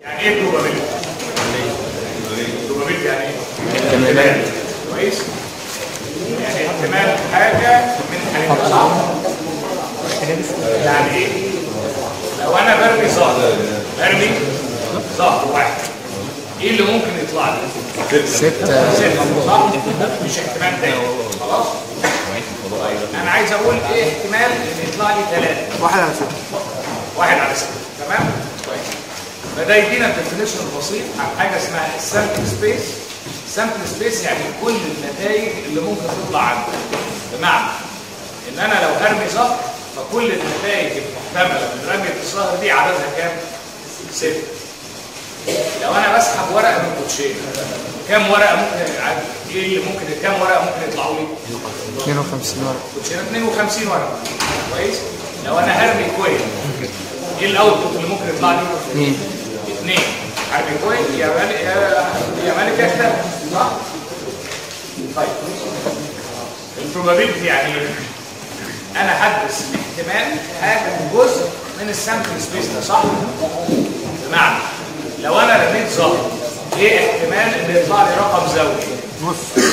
يعني ايه الدوبامين؟ الدوبامين يعني ايه؟ احتمالات. كويس؟ يعني احتمال حاجة من حاجة صح؟ يعني ايه؟ لو انا برمي زهر برمي زهر واحد ايه اللي ممكن يطلع لي؟ ستة ستة صح؟ مش احتمال تاني خلاص؟ انا عايز اقول ايه احتمال ان يطلع لي ثلاثة واحد على ستة واحد على ستة تمام؟ كويس فده يدينا الديفينيشن البسيط عن حاجة اسمها السامبل سبيس السامبل سبيس يعني كل النتائج اللي ممكن تطلع عنده بمعنى ان انا لو هرمي زهر فكل النتائج المحتملة من رمية الزهر دي عددها كام؟ ستة لو انا بسحب ورقة من كوتشين كام ورقة ممكن ايه اللي ممكن كام ورقة ممكن يطلعوا لي؟ 52 ورقة كوتشينة 52 ورقة كويس؟ لو انا هرمي كويل ايه الاوتبوت اللي ممكن يطلع لي؟ اثنين اثنين هرمي كويل يا ملك يا يا ملك يا كتاب صح؟ طيب البروبابيلتي يعني ايه؟ انا هدرس احتمال حاجه جزء من السامبل سبيس ده صح؟ بمعنى لو انا رميت زهر ايه احتمال ان يطلع لي رقم زوجي؟ نص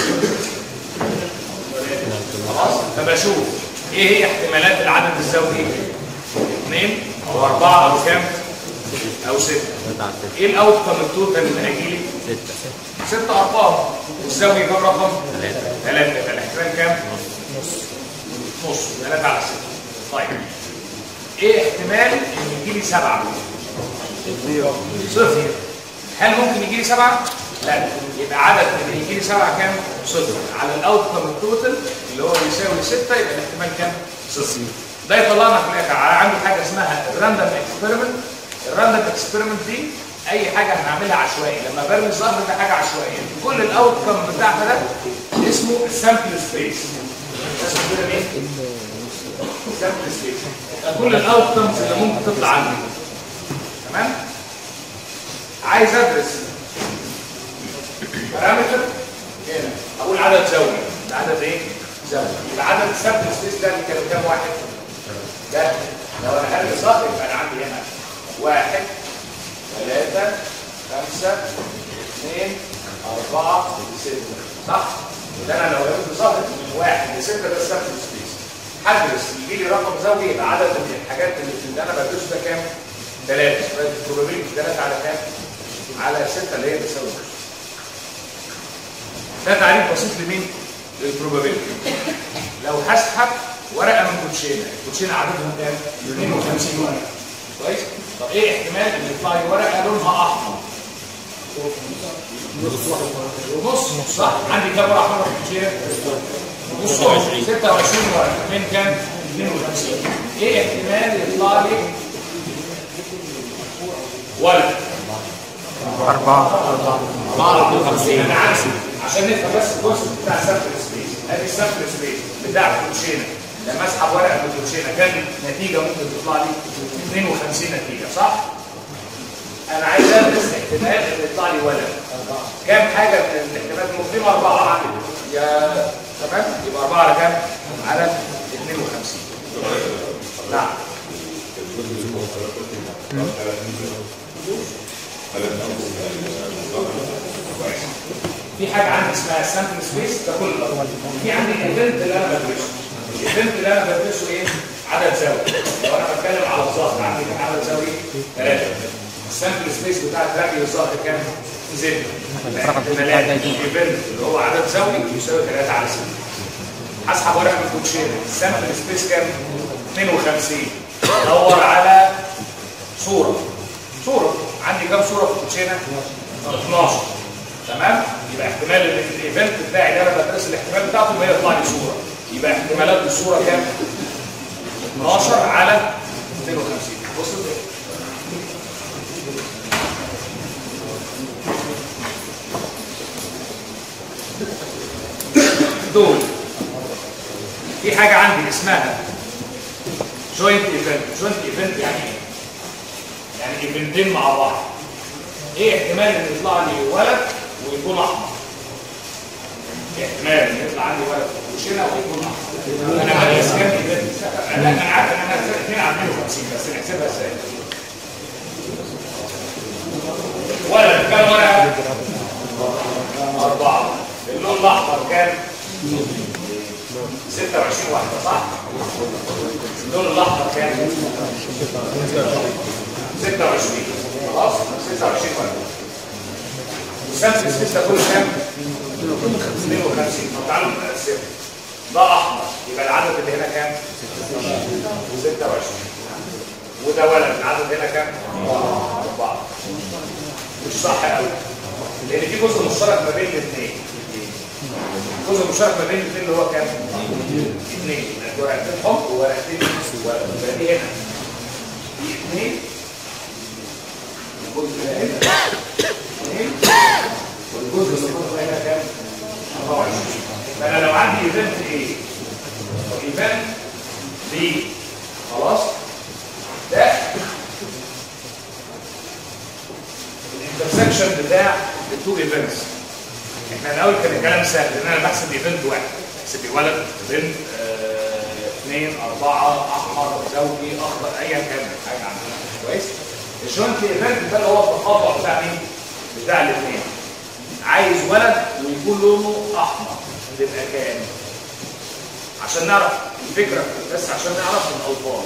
خلاص فبشوف ايه هي احتمالات العدد الزوجي اثنين او اربعة او كام او ستة ايه الاوتكم التوتال اللي هيجي لي ست ارقام والزوجي كام رقم ثلاثة يبقى الاحتمال كام نص نص ثلاثة على ستة طيب ايه احتمال ان يجي لي سبعة صفر هل ممكن يجي لي سبعة؟ لا يبقى عدد اللي يجي لي سبعة كام؟ صفر على الاوتكم التوتال اللي هو يساوي ستة يبقى الاحتمال كام؟ صفر ده يطلعنا في الاخر على عنده حاجة اسمها الراندوم اكسبيرمنت الراندوم اكسبيرمنت دي اي حاجة هنعملها عشوائي لما برمي الظهر ده حاجة عشوائية كل الاوتكم بتاعها ده اسمه السامبل سبيس اسمه كده ايه؟ سامبل سبيس كل الاوتكمز اللي ممكن تطلع عندي تمام؟ عايز ادرس بارامتر هنا اقول عدد زوجي ده عدد ايه زوجي يبقى عدد السامبل سبيس ده اللي كان كام واحد ده لو انا هرمي صح يبقى انا عندي هنا واحد ثلاثة خمسة اثنين أربعة ستة صح؟ ده انا لو رميت صح من واحد لستة ده السامبل سبيس هدرس يجي لي رقم زوجي يبقى عدد من الحاجات اللي اللي انا بدرسه ده كام؟ ثلاثة البروبابيلتي ثلاثة على كام؟ على ستة اللي هي بتساوي صفر. ده تعريف بسيط لمين؟ للبروبابيلتي. لو هسحب ورقة من كوتشينة، الكوتشينة عددهم كام؟ 52 ورقة. كويس؟ طب ايه احتمال ان يطلع لي ورقة لونها أحمر؟ ونص نص صح؟ عندي كام ورقة أحمر في الكوتشينة؟ نص 26 ورقة من كام؟ 52 ايه احتمال يطلع لي ولد أربعة انا عكسي عشان نفهم بس الجزء بتاع سامبل سبيس ادي السامبل سبيس بتاع الكوتشينه لما اسحب ورقه من الكوتشينه كان نتيجه ممكن تطلع لي 52 نتيجه صح؟ انا عايز ادرس احتمال ان يطلع لي ولد كام حاجه من الاحتمالات الممكنه اربعه عندي يا تمام يبقى اربعه على كام؟ على 52 نعم في حاجه عندي اسمها سامبل سبيس ده كل الأرقام. في عندي الايفنت اللي انا بدرسه الايفنت اللي انا بدرسه ايه عدد زاوي لو انا بتكلم على الظهر عندي كام عدد زاوي ثلاثه السامبل سبيس بتاع الرمي الظهر كام زد الايفنت اللي هو عدد زاوي يساوي 3 على 6 هسحب ورقه من الكوتشينه السامبل سبيس كام 52 ادور على صوره صوره عندي كام صوره في الكوتشينه 12 تمام يبقى احتمال ان الايفنت بتاعي اللي انا بدرس الاحتمال بتاعته ما يطلع لي صوره يبقى احتمالات الصوره كام 12 على 52 بصوا كده دول في حاجه عندي اسمها جوينت ايفنت جوينت ايفنت يعني ايه يعني ايفنتين مع بعض ايه احتمال ان يطلع لي ولد ويكون احمر احتمال ان يطلع عندي ولد وشنا ويكون احمر انا بدرس كام ايفنت انا انا عارف ان انا اثنين على 52 بس نحسبها ازاي كام ورقه؟ أربعة اللون الأحمر كام؟ 26 واحدة صح؟ اللون الأحمر كام؟ 26 خلاص؟ 26 واحدة والسامبل سبيس ده كله كام؟ 52 طب تعالوا نقسمه ده أحمر يبقى العدد اللي هنا كام؟ 26 وده ولد العدد هنا كام؟ أربعة مش صح قوي لان في جزء مشترك ما بين الاثنين جزء مشترك ما بين الاثنين اللي هو كام اثنين ورقتين حمر وورقتين ورق يبقى دي هنا دي اثنين الجزء اللي هنا اثنين والجزء اللي فوق هنا كام 24 فانا لو عندي ايفنت ايه ايفنت بي خلاص ده الانترسكشن بتاع التو ايفنتس احنا الاول كان الكلام سهل لان انا بحسب ايفنت واحد بحسب ولد بنت آه، اثنين اربعه احمر زوجي اخضر ايا كان حاجه عندنا كويس الجوينت ايفنت ده اللي هو التقاطع بتاع مين؟ بتاع الاثنين عايز ولد ويكون لونه احمر تبقى كام؟ عشان نعرف الفكره بس عشان نعرف الالفاظ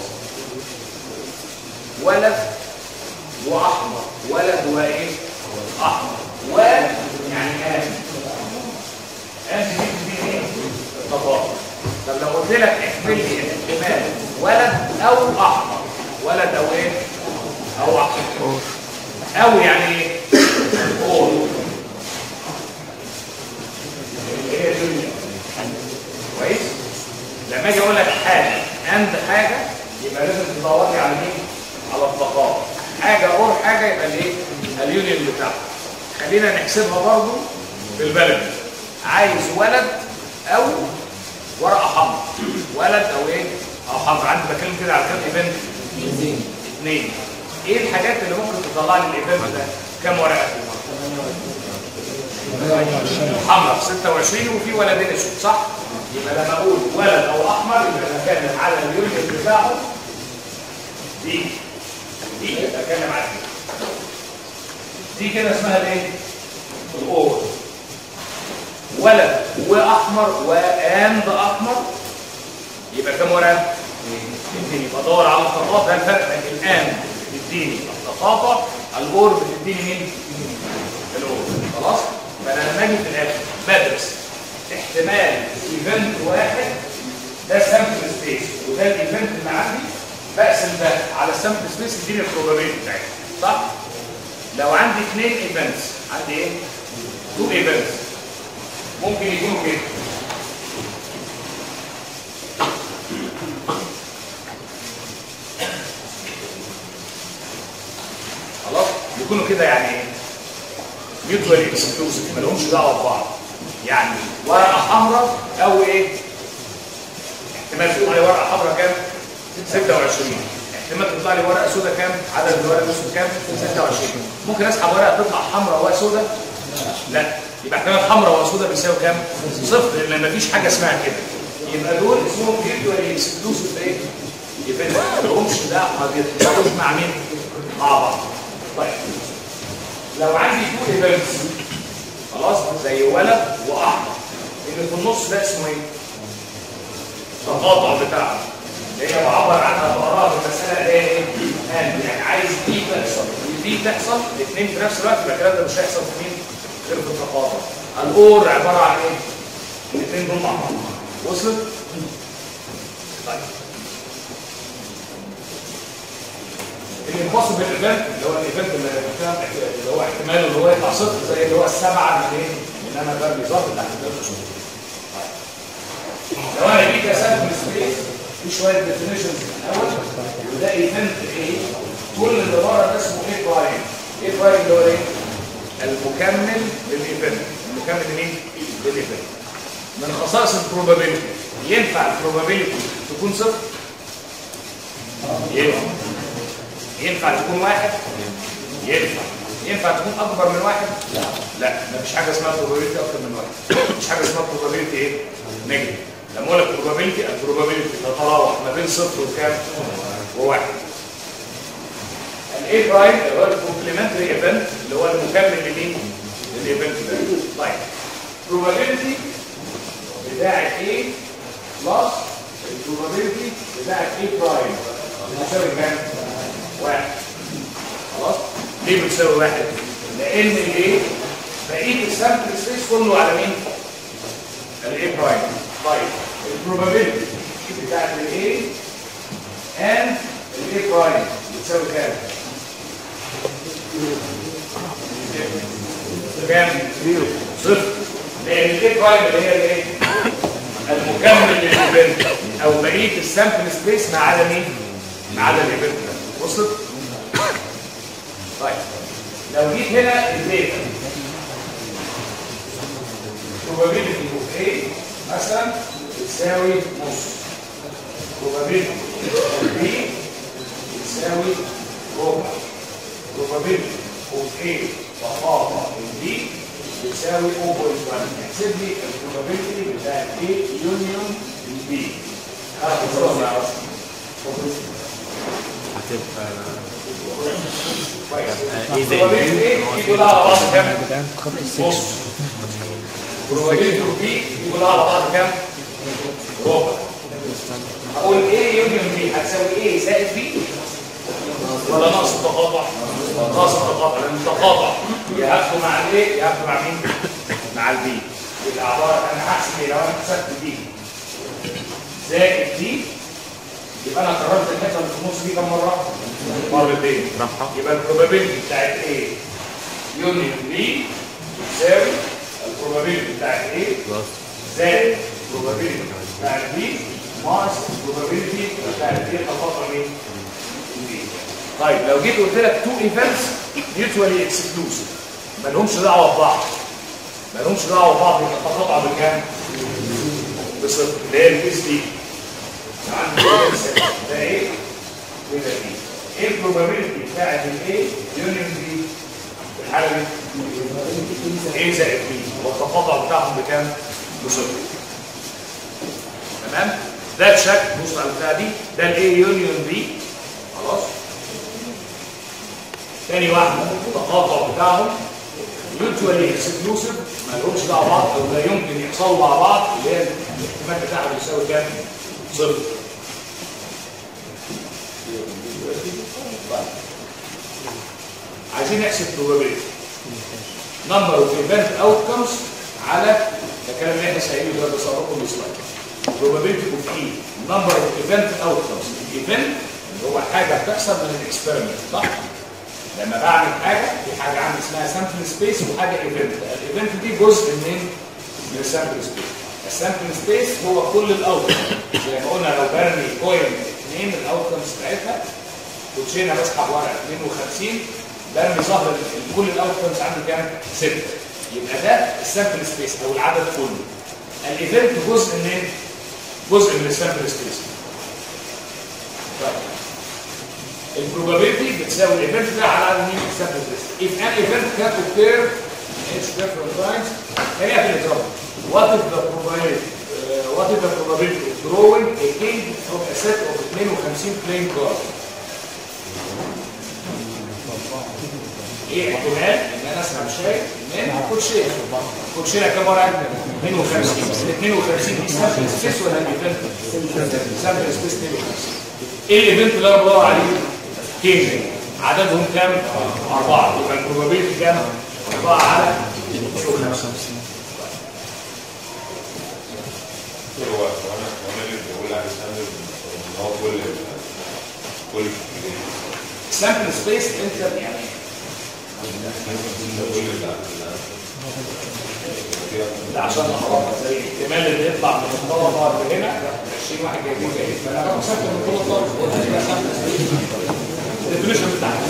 ولد واحمر ولد وايه احمر و يعني ان ان دي دي ايه تطابق طب لو قلت لك احمل لي احتمال ولد او احمر ولد او ايه او احمر او يعني ايه اور هي الدنيا كويس لما اجي اقول لك حاجه اند حاجه يبقى لازم تدور لي على مين على التقاطع حاجه اور حاجه يبقى الايه اليونيون بتاعها خلينا نحسبها برضو بالبلد عايز ولد او ورقه حمراء ولد او ايه او حمراء عندي بتكلم كده على كام ايفنت اثنين ايه الحاجات اللي ممكن تطلع لي الايفنت ده كام ورقه حمراء 26 وفي ولدين اسود صح يبقى لما اقول ولد او احمر يبقى بتكلم على اليونيون بتاعه دي دي بتكلم على دي دي كده اسمها الايه الاور ولد واحمر واند احمر يبقى كام ورقه اثنين يبقى ادور على التقاطع ده الفرق بين الان بتديني التقاطع الاور بتديني مين الاور خلاص فانا لما اجي في الاخر بدرس احتمال ايفنت واحد ده سامبل سبيس وده الايفنت اللي عندي بقسم ده على السامبل سبيس يديني البروبابيلتي بتاعتي صح لو عندي اثنين ايفنتس عندي ايه تو ايفنتس ممكن يكونوا كده خلاص يكونوا كده يعني ايه ميوتوال اكسكلوسيف ما لهمش دعوه ببعض يعني ورقه حمراء او ايه احتمال تطلع لي ورقه حمراء كام 26 احتمال تطلع لي ورقه سوداء كام عدد الورق الاسود كام 26 ممكن اسحب ورقه تطلع حمراء وسوداء لا يبقى احتمال حمراء وسوداء بيساوي كام صفر لان مفيش حاجه اسمها كده يبقى دول اسمهم ميوتوال اكسكلوسيف ايه يبقى ما لهمش دعوه بيتفاعلوش مع مين مع بعض طيب لو عندي تو ايفنتس خلاص زي ولد واحمر اللي في النص ده اسمه ايه التقاطع بتاعه اللي هي بعبر عنها بقراها في المساله اللي هي ايه هان يعني عايز دي تحصل ودي تحصل الاثنين في نفس الوقت يبقى الكلام ده مش هيحصل في مين غير في التقاطع الاور عباره عن ايه الاثنين دول مع بعض وصلت طيب الامبوسيبل ايفنت اللي هو الايفنت اللي بتاع- اللي هو احتماله اللي هو يطلع صفر زي اللي هو السبعه من ايه؟ ان انا برمي ظهر تحت الدرجه لو انا جيت اسالكم سبيس في شويه ديفينيشنز الاول وده ايفنت ايه؟ كل اللي بره ده اسمه ايه برايم؟ ايه برايم اللي هو ايه؟ المكمل للايفنت المكمل لمين؟ للايفنت من خصائص البروبابيلتي ينفع البروبابيلتي تكون صفر؟ ينفع ينفع تكون واحد ينفع ينفع تكون اكبر من واحد لا لا مفيش حاجه اسمها probability اكتر من واحد مفيش حاجه اسمها probability ايه نيجاتيف لما اقول لك probability البروبابيلتي تتراوح ما بين صفر وكام وواحد الاي برايم اللي هو الكومبلمنتري ايفنت اللي هو المكمل لمين؟ للايفنت ده طيب probability بتاعت A بلس البروبابيلتي بتاعت A برايم بتساوي كام؟ واحد خلاص؟ ليه بتساوي واحد؟ لأن الايه؟ بقية السامبل سبيس كله على مين؟ الاي برايم طيب البروبابيلتي بتاعت الاي and الاي برايم بتساوي كام؟ كام؟ صفر لان الاي برايم اللي هي الايه؟ المكمل للايفنت او بقيه السامبل سبيس ما عدا مين؟ ما عدا الايفنت ده وصلت؟ طيب لو جيت هنا الداتا probability of A مثلا بتساوي نص probability of B بتساوي ربع probability of A تقاطع B بتساوي 0.1 احسب لي البروبابيلتي بتاعت A يونيون B هاخد صوره يا راسي هتبقى كويس ايه زي probability A دي كلها على بعض كام؟ نص probability of B دي كلها على بعض كام؟ ربع اقول A يونيون B هتساوي A زائد B ولا ناقص التقاطع؟ ناقص التقاطع لان التقاطع يهبطوا مع الايه؟ يهبطوا مع مين؟ مع البي يبقى عباره انا هحسب ايه؟ لو انا حسبت بي زائد دي يبقى انا قررت الحته اللي في النص دي كم مره؟ مرتين راحة. يبقى البروبابيلتي بتاعت ايه؟ يونيون بي تساوي البروبابيلتي بتاعت ايه؟ بلس زائد البروبابيلتي بتاعت بي ناقص البروبابيلتي بتاعت ايه تقاطع مين؟ البي طيب لو جيت قلت لك تو ايفنتس ميوتوالي اكسكلوسيف ما لهمش دعوه ببعض ما لهمش دعوه ببعض يتقاطعوا بكام؟ بصفر اللي هي الكيس دي عندي كده ده ايه؟ وده بي ايه البروبابيلتي بتاعت الايه يونيون بي في الحاله دي؟ ايه زائد بي والتقاطع بتاعهم بكام؟ بصفر تمام؟ ده تشك بص على البتاع دي ده الايه يونيون بي خلاص تاني واحدة التقاطع بتاعهم mutually exclusive ما لهمش دعوه بعض او لا يمكن يحصلوا مع بعض اللي هي الاحتمال بتاعها بيساوي كام؟ صفر. طيب. عايزين نحسب probability. number of event outcomes على ده الكلام اللي احنا سايقينه ده بصرفه السلايد. probability of E number of event outcomes. الايفنت اللي هو حاجه بتحصل من الاكسبيرمنت صح؟ لما بعمل حاجه في حاجه عندي اسمها سامبل سبيس وحاجه ايفنت الايفنت دي جزء من من السامبل سبيس السامبل سبيس هو كل الاوتكم زي ما قلنا لو برمي كوين اثنين الاوتكمز بتاعتها كوتشينه بسحب ورقه 52 برمي ظهر ال- كل الاوتكمز عندي كام؟ سته يبقى ده السامبل سبيس او العدد كله الايفنت جزء من جزء من السامبل سبيس طيب البروبابيلتي بتساوي الايفنت ده على مين السامبل سبيس if an event can occur in each different times هي في الاجابه what is the probability uh, what is the probability of drawing a king from a set of 52 playing cards ايه احتمال ان انا اسحب شاي من كوتشيه كوتشيه كام ورقه 52 ال 52 دي سامبل سبيس ولا الايفنت سامبل سبيس 52 ايه الايفنت اللي انا بدور عليه كينج عددهم كام اربعه يبقى البروبابيلتي كام اربعه على هو وانا وانا اللي بقول عليه سامبل ان هو كل كل سامبل سبيس انت يعني كل ده عشان اعرفها زي الاحتمال اللي يطلع من الطلبه اللي هنا 20 واحد جايبين جايين فانا باخد سامبل من كل الطلبه وده سامبل سبيس الديفينيشن بتاعها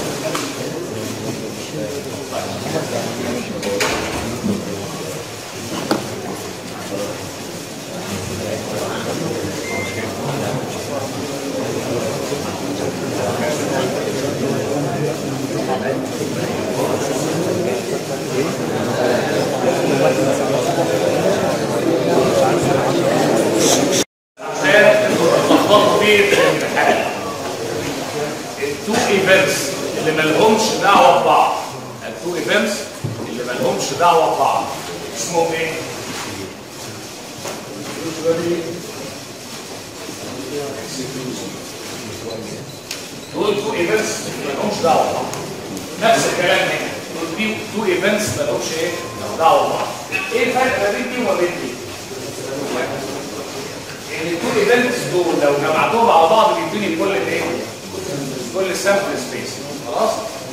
عشان تخطط في الامتحان التو ايفنتس اللي مالهمش دعوه ببعض التو ايفنتس اللي مالهمش دعوه ببعض اسمهم ايه؟ دول تو ايفنتس مالهمش دعوه ببعض نفس الكلام هنا دول دي تو ايفنتس مالهمش ايه؟ دعوه ببعض ايه الفرق ما بين دي وما بين دي؟ ان التو ايفنتس دول لو جمعتهم على بعض بيدوني كل الايه؟ كل سامبل سبيس خلاص؟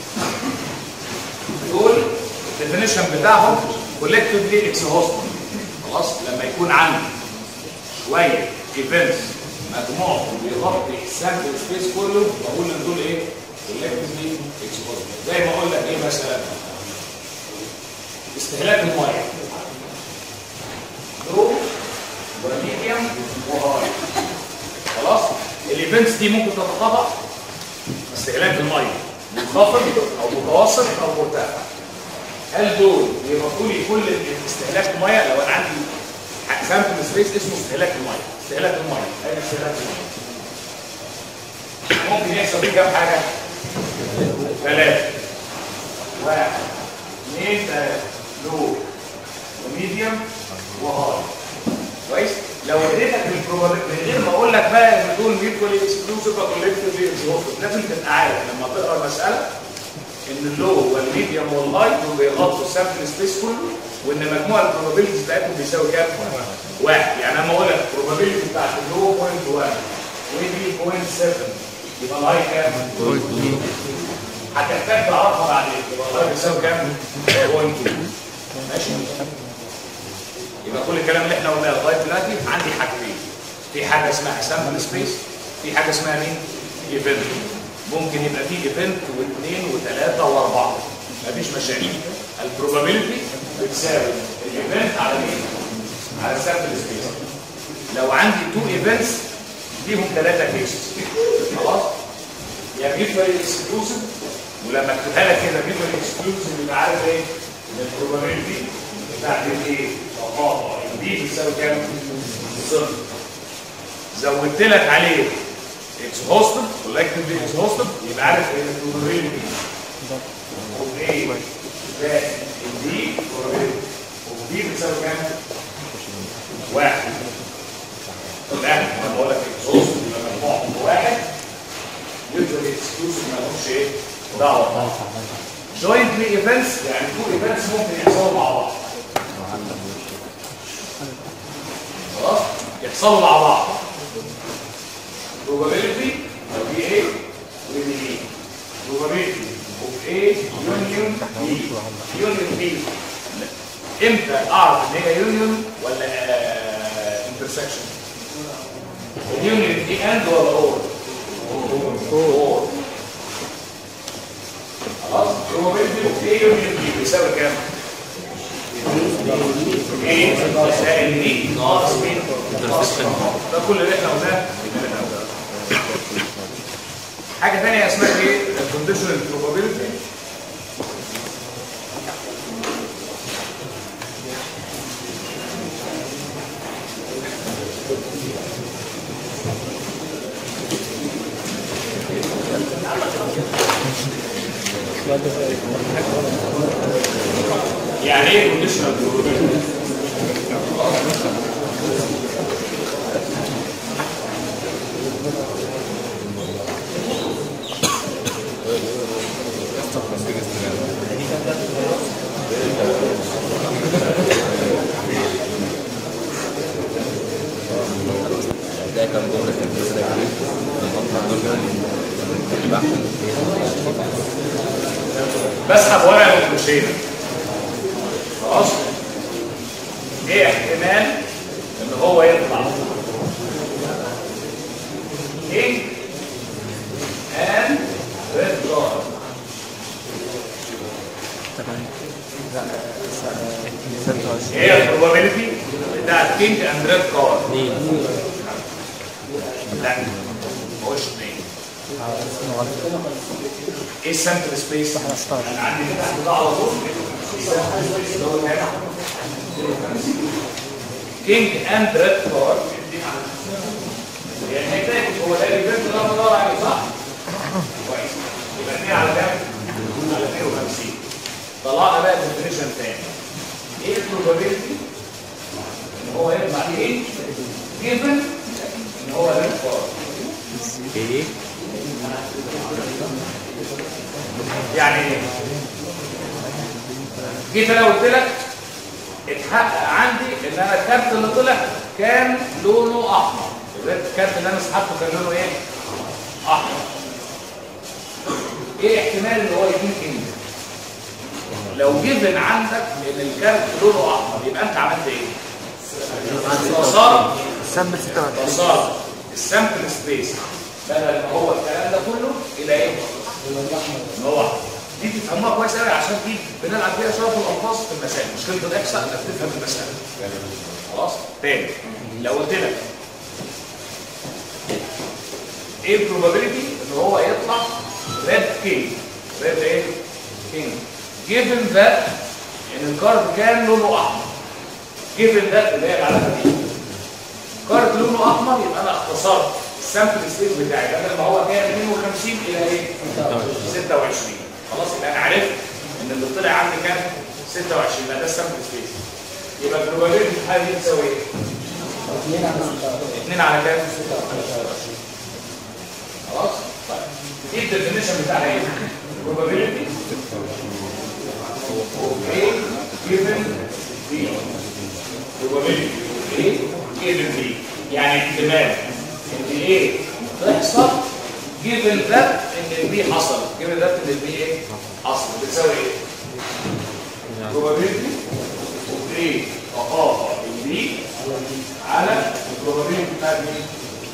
دول الديفينيشن بتاعهم كولكتيفلي اكسهوستد خلاص لما يكون عندي شويه ايفنتس مجموعهم بيغطي السامبل سبيس كله بقول ان دول ايه؟ كولكتيفلي اكسهوستد زي ما اقول لك ايه مثلا استهلاك الميه لو وميديوم وهاي خلاص الايفنتس دي ممكن تتطابق استهلاك الميه منخفض او متوسط او مرتفع هل دول يغطوا لي كل استهلاك الميه لو انا عندي سامبل سبيس اسمه استهلاك الميه استهلاك الميه اي استهلاك الميه ممكن يحصل فيه كام حاجه ثلاثه واحد اثنين ثلاثه لو وميديوم وهاي كويس لو اديتك البروبابيلتي من غير ما اقول لك بقى ان دول ميوتوالي اكسكلوسيف كولكتيفلي اكسكلوسيف لازم تبقى عارف لما تقرا المساله ان اللو والميديوم والهاي دول بيغطوا السامبل سبيس كله وان مجموع البروبابيلتيز بتاعتهم بيساوي كام؟ واحد يعني انا اقول لك البروبابيلتي بتاعت اللو 0.1 ودي 0.7 يبقى الهاي كام؟ هتحتاج تعرفها بعدين يبقى الهاي بيساوي كام؟ 0.2 ماشي؟ يبقى كل الكلام اللي احنا قلناه لغايه دلوقتي عندي حاجتين في حاجه اسمها سامبل سبيس في حاجه اسمها مين؟ ايفنت ممكن يبقى في ايفنت واثنين وثلاثه واربعه مفيش مشاكل البروبابيلتي بتساوي الايفنت على مين؟ على السامبل سبيس لو عندي تو ايفنتس ليهم ثلاثه كيسز خلاص؟ يا ميوتوالي اكسكلوسيف ولما اكتبها لك كده ميوتوالي اكسكلوسيف يبقى عارف ايه؟ ان البروبابيلتي بتاعت الايه؟ تقاطع دي بتساوي كام؟ صفر زودت لك عليه اكسهوستد كولكتيفلي اكسهوستد يبقى عارف ان البروبابيلتي اوف ايه زائد دي بروبابيلتي اوف دي بتساوي كام؟ واحد الان انا بقول لك اكسهوستد يبقى مجموعهم واحد يفضل اكسكلوسيف ما لهمش ايه؟ دعوه جوينتلي ايفنتس يعني تو ايفنتس ممكن يحصلوا مع بعض خلاص يحصلوا مع بعض probability of A with B probability of A union B union B امتى اعرف ان هي يونيون ولا انترسكشن اليونيون دي اند ولا اور اور خلاص probability of A union B بيساوي كام ايه زائد دي ناقص مين ده كل اللي احنا قلناه حاجه ثانيه اسمها ايه الكونديشنال بروبابيلتي يعني ايه كونديشنال بروبابيلتي ده كان جملة كان لسه جديد بسحب ورقه وكروشيه خلاص ايه احتمال ان هو يطلع ايه and red card ايه البروبابيلتي بتاعت كينج اند ريد كارد لا ما هوش اثنين ايه السامبل سبيس انا عندي كده عندي ده على طول السامبل سبيس اللي هو هنا كينج اند ريد كارد يعني هيتاكد هو ده الايفنت اللي انا بدور عليه صح؟ كويس يبقى 2 على كام؟ طلعنا بقى ديفينيشن تاني ايه البروبابيلتي ان هو يطلع ايه جيفن ان هو ده الفار ايه يعني ايه جيت انا قلت لك اتحقق عندي ان انا الكارت اللي طلع كان لونه احمر الكارت اللي انا سحبته كان لونه ايه احمر ايه احتمال ان هو يكون كينج لو جيفن عندك ان الكارت لونه احمر يبقى انت عملت ايه وصار سامبل 26 وصار السامبل سبيس بدل ما هو الكلام ده كله الى ايه ان هو أحمر. دي تفهموها كويس قوي عشان دي بنلعب فيها شويه في الالفاظ في المسائل مشكله الاحصاء انك تفهم المساله خلاص تاني لو قلت لك ايه البروبابيلتي ان هو يطلع ريد كينج ريد ايه كينج جيفن ذات ان الكارد كان لونه احمر جيفن ذات اللي هي العلامه دي كارد لونه احمر يبقى انا اختصرت السامبل سبيس بتاعي بدل ما هو كان 52 الى ايه 26 خلاص يبقى انا عرفت ان اللي طلع عندي كام 26 يبقى ده السامبل سبيس يبقى البروبابيلتي في الحاله دي تساوي ايه 2 على كام خلاص طيب ايه الديفينيشن بتاعها ايه probability of A given B probability of A given B يعني احتمال ان A تحصل given that ان ال B حصل given that ان ال B ايه حصل بتساوي ايه probability of A تقاطع ال B على probability بتاعت مين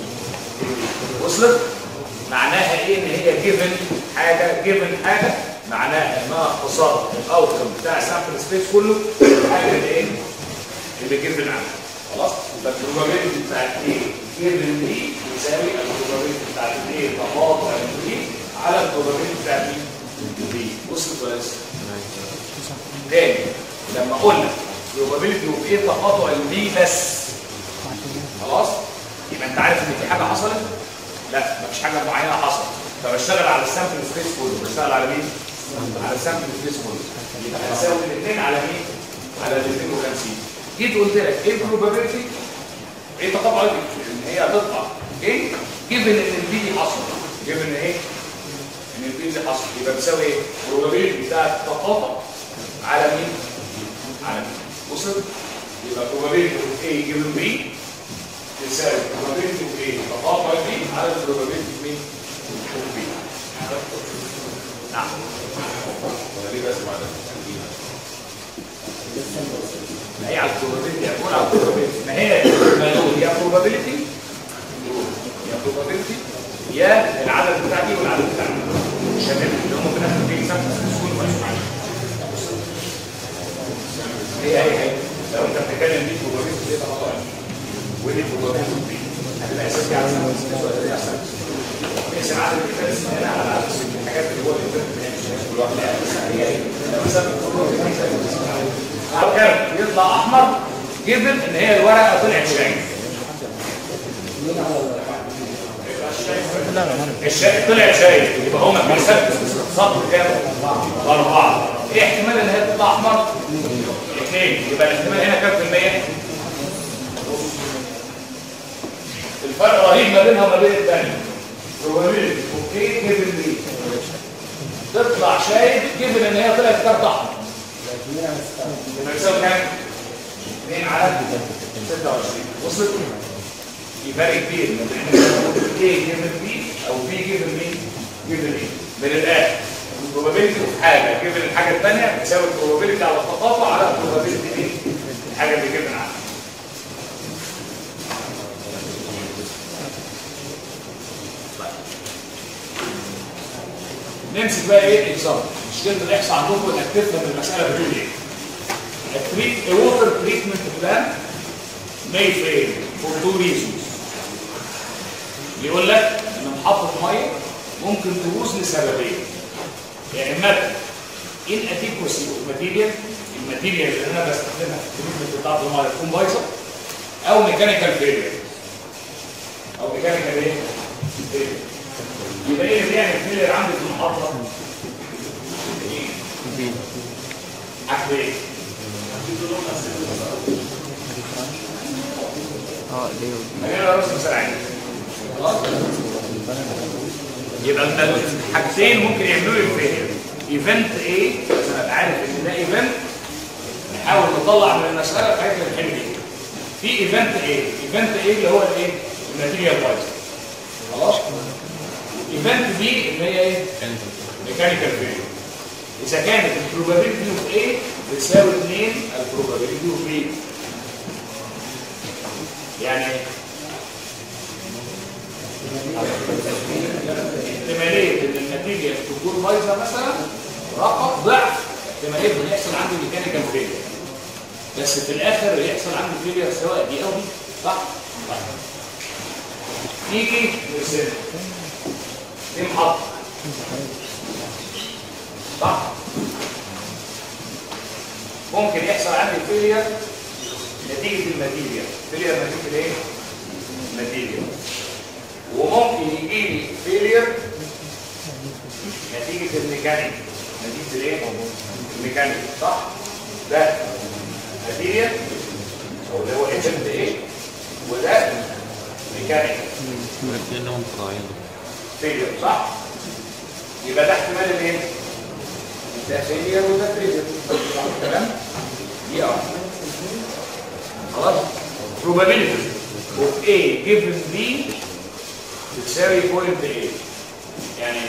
وصلت معناها ايه ان هي جيفن حاجه جيفن حاجه معناها انها اختصار الاوتكم بتاع السامبل سبيس كله الحاجه اللي ايه اللي جيفن عنها خلاص يبقى البروبابيلتي بتاعت ايه جيفن دي يساوي البروبابيلتي بتاعت ايه تقاطع دي على البروبابيلتي بتاعت دي وصلت ولا لسه تاني لما قلنا probability اوف ايه تقاطع دي بس خلاص يبقى انت عارف ان في حاجه حصلت لا مفيش حاجه معينه حصلت فبشتغل على السامبل سبيس كله بشتغل على مين على السامبل سبيس كله يبقى هساوي الاثنين على مين على ال 52 جيت قلت لك ايه البروبابيلتي ايه تقاطع دي ان هي هتطلع ايه جيفن ان البي دي حصل جيفن ايه ان البي دي حصل يبقى بتساوي ايه البروبابيلتي بتاعت التقاطع على مين على مين وصل يبقى probability of A given B تساوي probability of A تقاطع B على probability of مين of B نعم انا ليه بسمع ده ما هي على probability هتكون على probability ما هي ما دول يا probability يا probability يا العدد بتاع دي والعدد بتاع دي شباب اللي هم في الاخر بيجي سامبل سكول ماشي معايا هي هي هي لو انت بتتكلم دي probability دي تقاطع ودي probability دي هتبقى اساسي على سامبل سكول ولا دي على سامبل سكول نقسم عدد الكتابس هنا على عدد الحاجات اللي جوه الانترنت كل واحد هي هي لو مثلا كان يطلع احمر جيفن ان هي الورقه طلعت شاي الشاي طلع شاي يبقى هو مكان ثابت سطر كام؟ اربعه ايه احتمال ان هي تطلع احمر؟ اثنين يبقى الاحتمال هنا كام في المية؟ الفرق رهيب ما بينها وما بين الثانيه probability اوكي جيفن دي تطلع شايف جيفن ان هي طلعت كارت احمر يبقى يساوي كام؟ 2 على 26 وصلت؟ في فرق كبير ما بين A جيفن بي او B جيفن مين؟ جيفن ايه من الاخر البروبابيلتي في حاجه جيفن الحاجه الثانيه بتساوي البروبابيلتي على التقاطع على البروبابيلتي دي الحاجه اللي جيفن عنها نمسك بقى ايه اكزامبل مشكله الاحصاء عندكم انك تفهم المساله بتقول ايه A treat- a water treatment plan may fail for two reasons يقول لك ان محطه ميه ممكن تبوظ لسببين يا اما inadequacy of material الماتيريال اللي انا بستخدمها في التريتمنت بتاعت الميه تكون بايظه او ميكانيكال فيلير او ميكانيكال ايه؟ failure. يبقى ايه اللي بيعمل فيلير عندي في المحطه؟ تحت ايه؟ اه ليه ودي خلينا نرسم مثال عادي خلاص يبقى انت حاجتين ممكن يعملوا لي الفيلير ايفنت ايه مثلا أبقى عارف ان ده ايفنت نحاول نطلع من المساله الحاجات اللي بنحل بيها في ايفنت ايه ايفنت ايه اللي هو الايه الماتيريال بايظ خلاص ايفنت بي اللي هي ايه ميكانيكال فيلير اذا كانت البروبابيلتي اوف ايه بتساوي 2 البروبابيلتي اوف بي يعني ايه احتماليه ان الماتيريال تكون بايظه مثلا رقم ضعف احتماليه ان يحصل عندي ميكانيكال فيلير بس في الاخر يحصل عندي فيلير سواء دي او دي صح؟ طيب. نيجي نرسم دي محطه صح؟ ممكن يحصل عندي فيلير نتيجه الماتيريال فيلير نتيجه الايه؟ الماتيريال وممكن يجي لي فيلير نتيجة الميكانيك نتيجة الايه؟ الميكانيك صح؟ ده ماتيريال او اللي هو ايجنت ايه؟ وده ميكانيك لانهم طالعين فيلير صح؟ يبقى ده احتمال الايه؟ ده فيلير وده فيلير صح الكلام؟ دي اه خلاص؟ probability of A given B بتساوي point A يعني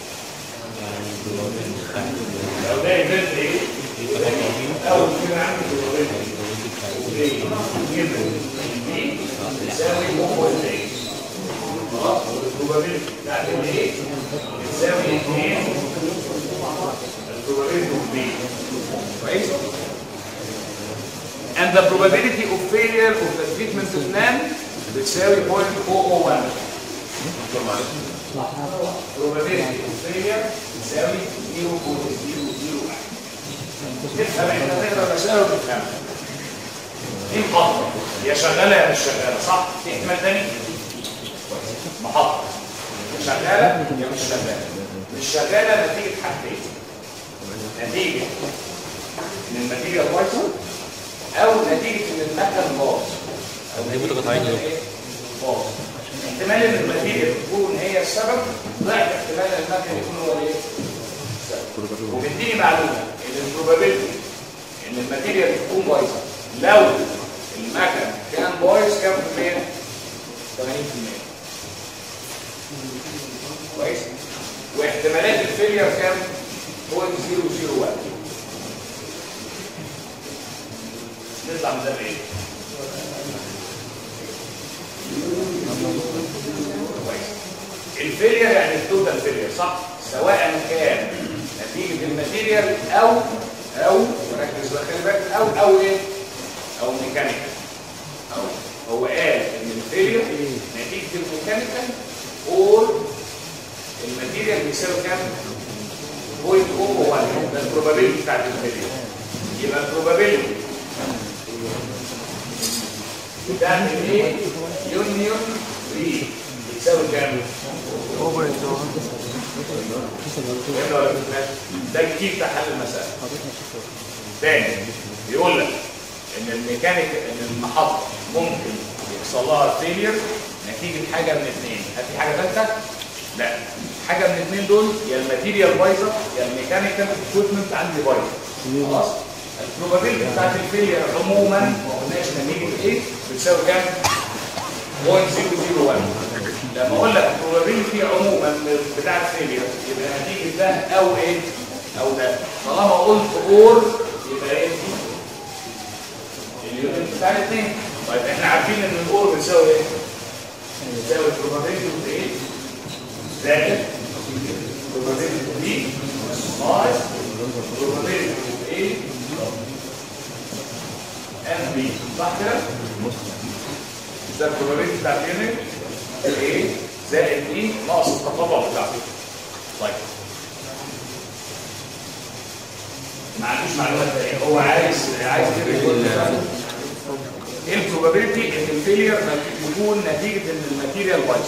لو ده event A أول كده عندي probability of A given B بتساوي point A خلاص البروبابيلتي بتاعت ال A بتساوي 2 البروبابيلتي of B كويس؟ and the probability of failure of the treatment plan بتساوي 0.001 probability of failure بتساوي 0.001 تفهم احنا نقرا المسألة ونفهمها دي محطة يا شغالة يا مش شغالة صح؟ في احتمال تاني؟ محطة يا شغالة يا مش شغالة مش شغالة نتيجة حاجتين نتيجة ان الماتيريال بايظة او نتيجة ان المكن باظ او هي نتيجة متقاطعين إن دول. إيه؟ باظ احتمال ان الماتيريال تكون هي السبب ضعف احتمال ان المكن يكون هو الايه؟ السبب وبيديني معلومة ان البروبابيلتي ان الماتيريال تكون بايظة لو المكن كان بايظ كام في المية؟ 80% كويس؟ واحتمالات الفيلير كام؟ 0.001 نطلع من ده بايه؟ كويس الفيلير يعني التوتال فيلير صح؟ سواء كان نتيجة الماتيريال او او ركز بقى خلي بالك او او ايه؟ او ميكانيكال او هو قال ان الفيلير نتيجة الميكانيكال اور الماتيريال بيساوي كام؟ 0.001 ده البروبابيلتي بتاعت الفيلير يبقى البروبابيلتي بتاعت الايه؟ يونيون بي بتساوي كام؟ اوفر دو فهمنا ولا فهمناش؟ ده الكي بتاع حل المسألة تاني بيقول لك ان الميكانيك ان المحطة ممكن يحصل لها فيلير نتيجة حاجة من اثنين هل في حاجة ثالثة؟ لا حاجة من الاثنين دول يا الماتيريال بايظة يا الميكانيكال اكويبمنت عندي بايظة خلاص البروبابيلتي بتاعت الفيلير عموما ما قلناش نتيجة ايه بتساوي كام؟ 0.001 لما اقول لك البروبابيلتي عموما بتاع الفيلير يبقى نتيجه ده او ايه او ده طالما قلت اور يبقى ايه اليونت بتاع الاثنين طيب احنا عارفين ان الاور بتساوي ايه بتساوي البروبابيلتي اوف ايه زائد البروبابيلتي اوف بي ناقص البروبابيلتي اوف ايه ان بي صح كده ده البروبابيلتي بتاع اليونت الايه زائد ايه ناقص التطلع بتاعته طيب ما عندوش معلومات تانية هو عايز عايز يقول ايه البروبابيلتي ان الفيلير يكون نتيجة ان الماتيريال بايظ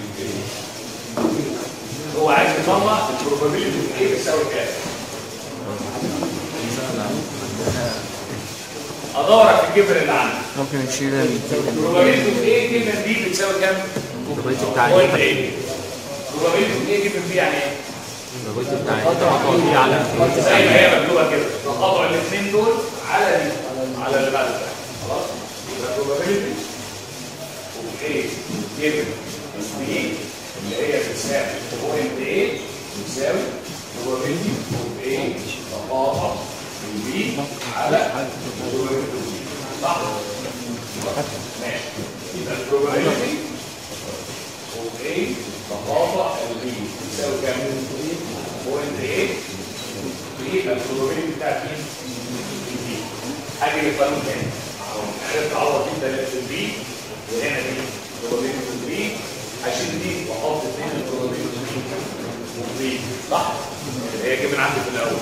هو عايز يطلع البروبابيلتي ايه بتساوي كام ادور في الجبر اللي عندي ممكن نشيل ال probability of A given B بتساوي كام؟ البروبابيلتي بتاع point A probability of A given B يعني ايه؟ البروبابيلتي بتاع التقاطع دي على زي ما هي مكتوبه كده تقاطع الاثنين دول على دي على اللي بعد ده خلاص يبقى probability of A given B اللي هي بتساوي point A بتساوي probability of A تقاطع B على probability of B صح؟ ماشي يبقى probability of A تقاطع B بتساوي كام؟ point A يبقى البروبابيلتي بتاعت مين؟ دي حاجه للقانون تاني اهو عرفت اعوض دي ثلاثه بي وهنا دي بروبابيلتي بي هشيل دي واحط اثنين البروبابيلتي بي صح؟ هي جه من عندي في الاول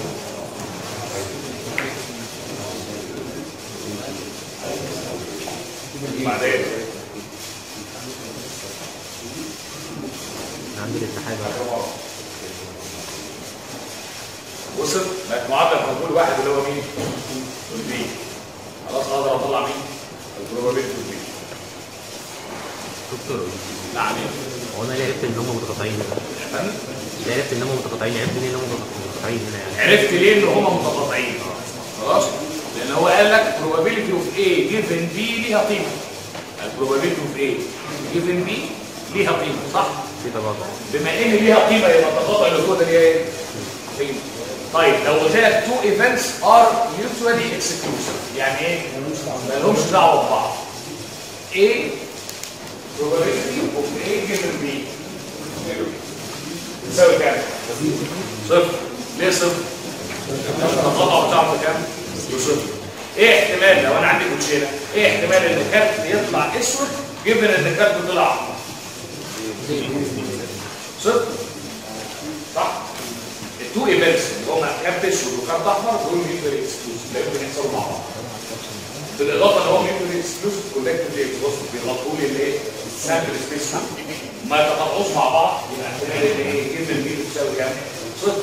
بعدين عندي الاتحاد بقى. وصل بقت معادله مقبول واحد اللي هو مين؟ البي خلاص اقدر اطلع مين؟ البروبابيلتي بي دكتور نعم هو انا ليه عرفت ان هم متقاطعين فهمت؟ ليه عرفت ان هم متقاطعين عرفت ليه ان هم متقاطعين هنا يعني عرفت ليه ان هما متقاطعين خلاص لان هو قال لك probability of A given B ليها قيمه البروبابيلتي اوف A given B ليها قيمه صح في تقاطع بما ان ليها قيمه يبقى التقاطع اللي جوه ده ليها ايه قيمه طيب لو قلت لك two events are mutually exclusive يعني ايه ما لهمش دعوه ببعض A probability of A given B تساوي كام صفر ليه صفر التقاطع بتاعه كام صفر ايه احتمال لو انا عندي كوتشينه ايه احتمال ان الكارت يطلع اسود جبن ان الكارت طلع احمر صفر صح التو ايفنتس اللي هم كارت اسود وكارت احمر دول ميوتري اكسكلوسيف لا يمكن يحصلوا مع بعض بالاضافه ان هو ميوتري اكسكلوسيف كولكتيف بص بيغطوا لي الايه السامبل سبيس ما يتقاطعوش مع بعض يبقى احتمال ان ايه جبن دي بتساوي كام صفر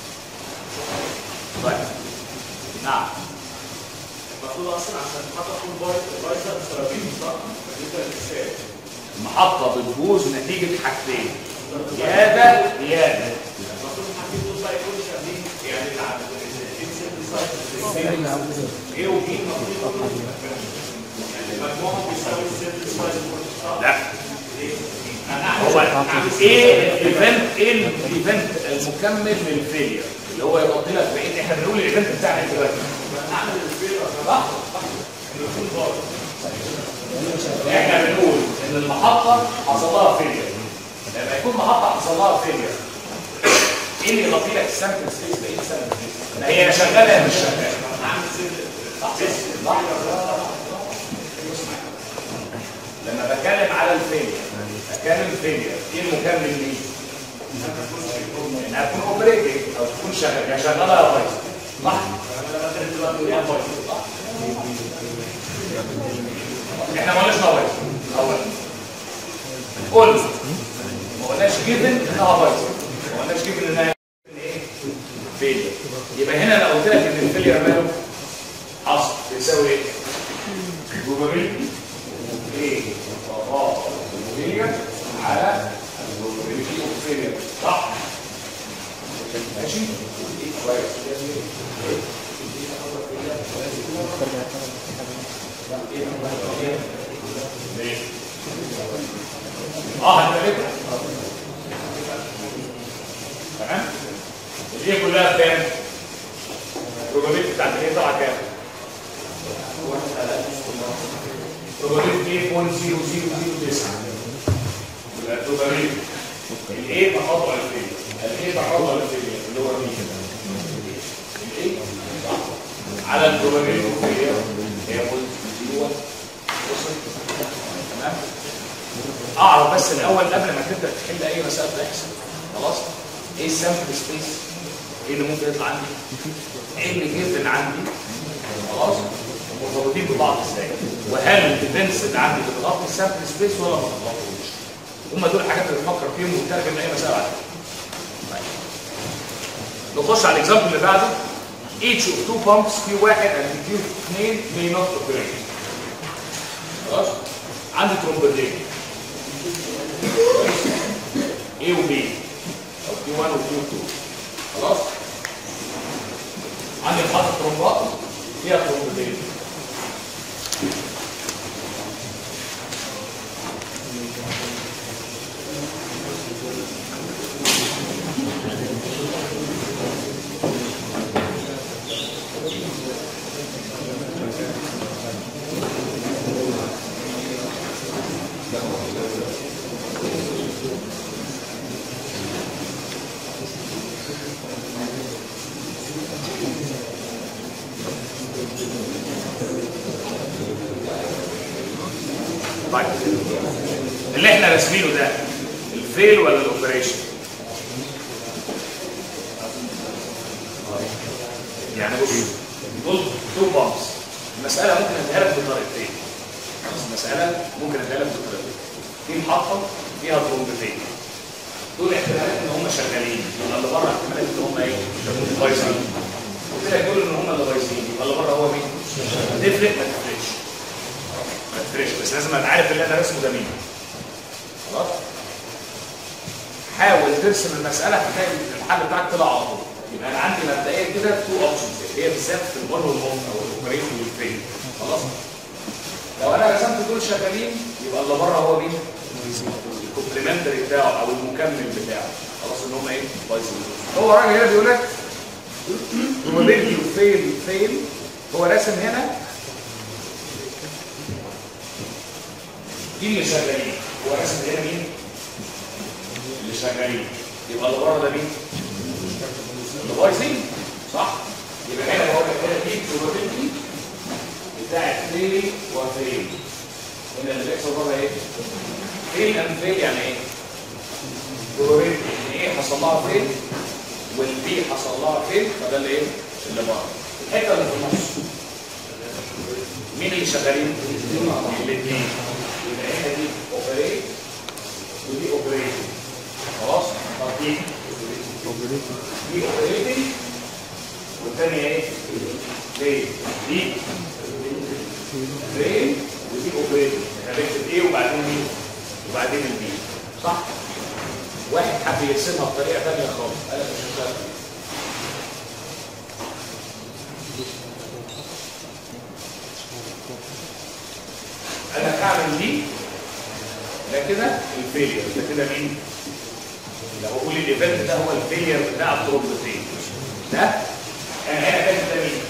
طيب نعم المفروض اصلا عشان المحطه تكون بايظه السرابين صح؟ بالنسبه للانسان المحطه بتبوظ نتيجه حاجتين يا ده يا ده المفروض الحاجتين دول بقى يكونوا شغالين يعني ايه وبي المفروض يعني مجموعهم بيساوي السيرفيس سايز لا هو ايه الايفنت ايه الايفنت المكمل للفيلير اللي هو يغطي لك بقيه احنا بنقول الايفنت بتاعنا إيه دلوقتي نعمل الفيلير صح احنا بنقول ان المحطه حصل لها فيلير لما يكون محطه حصل لها فيلير ايه اللي يغطي لك السامبل سبيس بقيه السامبل سبيس ما هي شغاله يا مش شغاله صح لما بتكلم على الفيلير بتكلم الفيلير ايه المكمل ليه؟ انها تكون اوبريتنج او تكون شغاله يا شغاله يا بايظه صح؟ يا بايظه صح؟ احنا ما قلناش انها بايظه اولا قلنا ما قلناش جيفن انها بايظه ما قلناش جيفن انها ايه؟ فيلير يبقى هنا لو قلت لك ان الفيلير ماله حصل بيساوي ايه؟ probability ايه؟ اه failure على probability of failure صح؟ ماشي؟ كويس ليه؟ اه هنبقى تمام؟ دي كلها بكام؟ probability بتاعت ايه طبعا كام؟ probability ايه 0.0009 يبقى probability الايه تقاطع الفيل الايه تقاطع الفيل اللي هو مين؟ الايه على البروبابيلتي هي 0.01 وصل تمام اعرف بس الاول قبل ما تبدا تحل اي مساله تحصل خلاص ايه السامبل سبيس ايه اللي ممكن يطلع عندي ايه اللي جيفن عندي خلاص مرتبطين ببعض ازاي وهل الايفنتس اللي عندي بتغطي السامبل سبيس ولا ما بتغطيش هم دول الحاجات اللي بنفكر فيهم ونترجم لاي مساله بعد كده. طيب. نخش على الاكزامبل اللي بعده each of two pumps كيو واحد and كيو اثنين may not operate خلاص عندي ترومبتين A و B او كيو 1 و كيو 2 خلاص عندي محطة ترومبات فيها ترومبتين طيب اللي احنا راسمينه ده الفيل ولا الاوبريشن يعني بص دول تو بامبس المساله ممكن اديها لك بطريقتين خلاص المساله ممكن اديها لك بطريقتين في محطه فيها ترومبتين دول احتمالات ان هم شغالين يبقى اللي بره احتمالات ان هم ايه بايظين قلت لك دول ان هم اللي بايظين يبقى اللي بره هو مين تفرق ما تفرقش ما تفرقش بس لازم ابقى عارف اللي انا رسمه ده مين خلاص حاول ترسم المساله هتلاقي الحل بتاعك طلع على طول يبقى انا عندي مبدئيا كده تو اوبشنز هي بالذات في البر والهوم او الاوبريشن والفيل خلاص لو انا رسمت دول شغالين يبقى اللي بره هو مين الكومبلمنتري بتاعه او المكمل بتاعه خلاص ان هم ايه بايظين هو راجل هنا بيقول لك probability of fail fail هو راسم هنا دي اللي شغالين هو راسم هنا مين اللي شغالين يبقى اللي بره ده مين اللي بايظين صح يبقى هنا بقول لك هنا دي probability بتاعت فيل وفيل هنا اللي بيحصل بره ايه فيل اند فيل يعني ايه probability ان ايه حصل لها فيل والبي حصل لها فيل فده اللي ايه اللي بره الحته اللي في النص مين اللي شغالين الاثنين يبقى هنا دي اوبريت ودي اوبريت خلاص طب دي دي اوبريتنج والثانيه ايه ليه دي ليه ودي اوبريتنج انا بكتب ايه وبعدين مين وبعدين البي صح واحد حب يرسمها بطريقه ثانيه خالص انا مش شغال انا هعمل دي ده كده الفيلير ده كده مين لو اقول الايفنت ده هو الفيلير بتاع الترومبتين ده انا هنا كاتب ده مين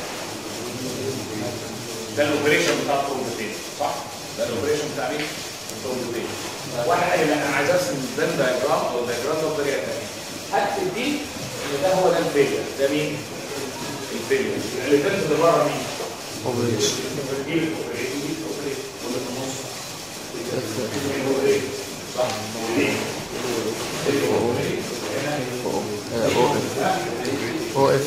ده الاوبريشن بتاع الترومبتين صح ده الاوبريشن بتاع مين الترومبتين واحد قال لي لا انا عايز ارسم بان دايجرام او الدايجرام ده بطريقه ثانيه هكتب دي ان ده هو ده الفيلير ده مين الفيلير الايفنت اللي بره مين اوبريشن دي الاوبريشن دي الاوبريشن واللي في النص الاوبريشن صح وليه الاوبريشن هنا او اف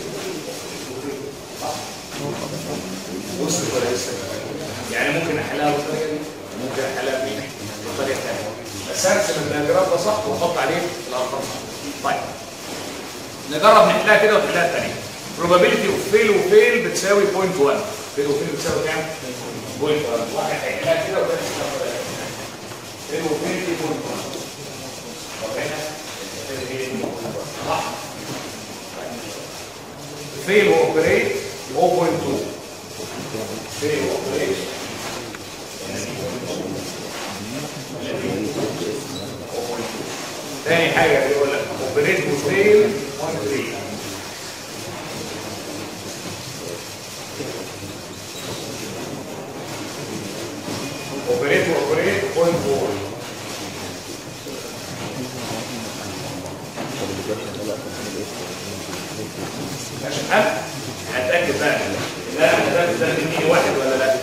بص كويس يعني ممكن احلها بالطريقه دي ممكن احلها بايه بطريقه ثانيه بس ارسم الدياجرام ده صح واحط عليه الارقام صح طيب نجرب نحلها كده ونحلها الثانيه probability of fail وفيل بتساوي 0.1 fail وفيل بتساوي كام 0.1 واحد هيحلها كده والثاني هيحلها fail وفيل دي 0.1 طب هنا الحتة دي 0.1 صح fail واوبريت 0.2 fail واوبريت تاني حاجة بيقول لك اوبريت وفيل 0.3 اوبريت واوبريت 0.4 عشان حد هتأكد بقى ان انا متأكد ده مني واحد ولا لا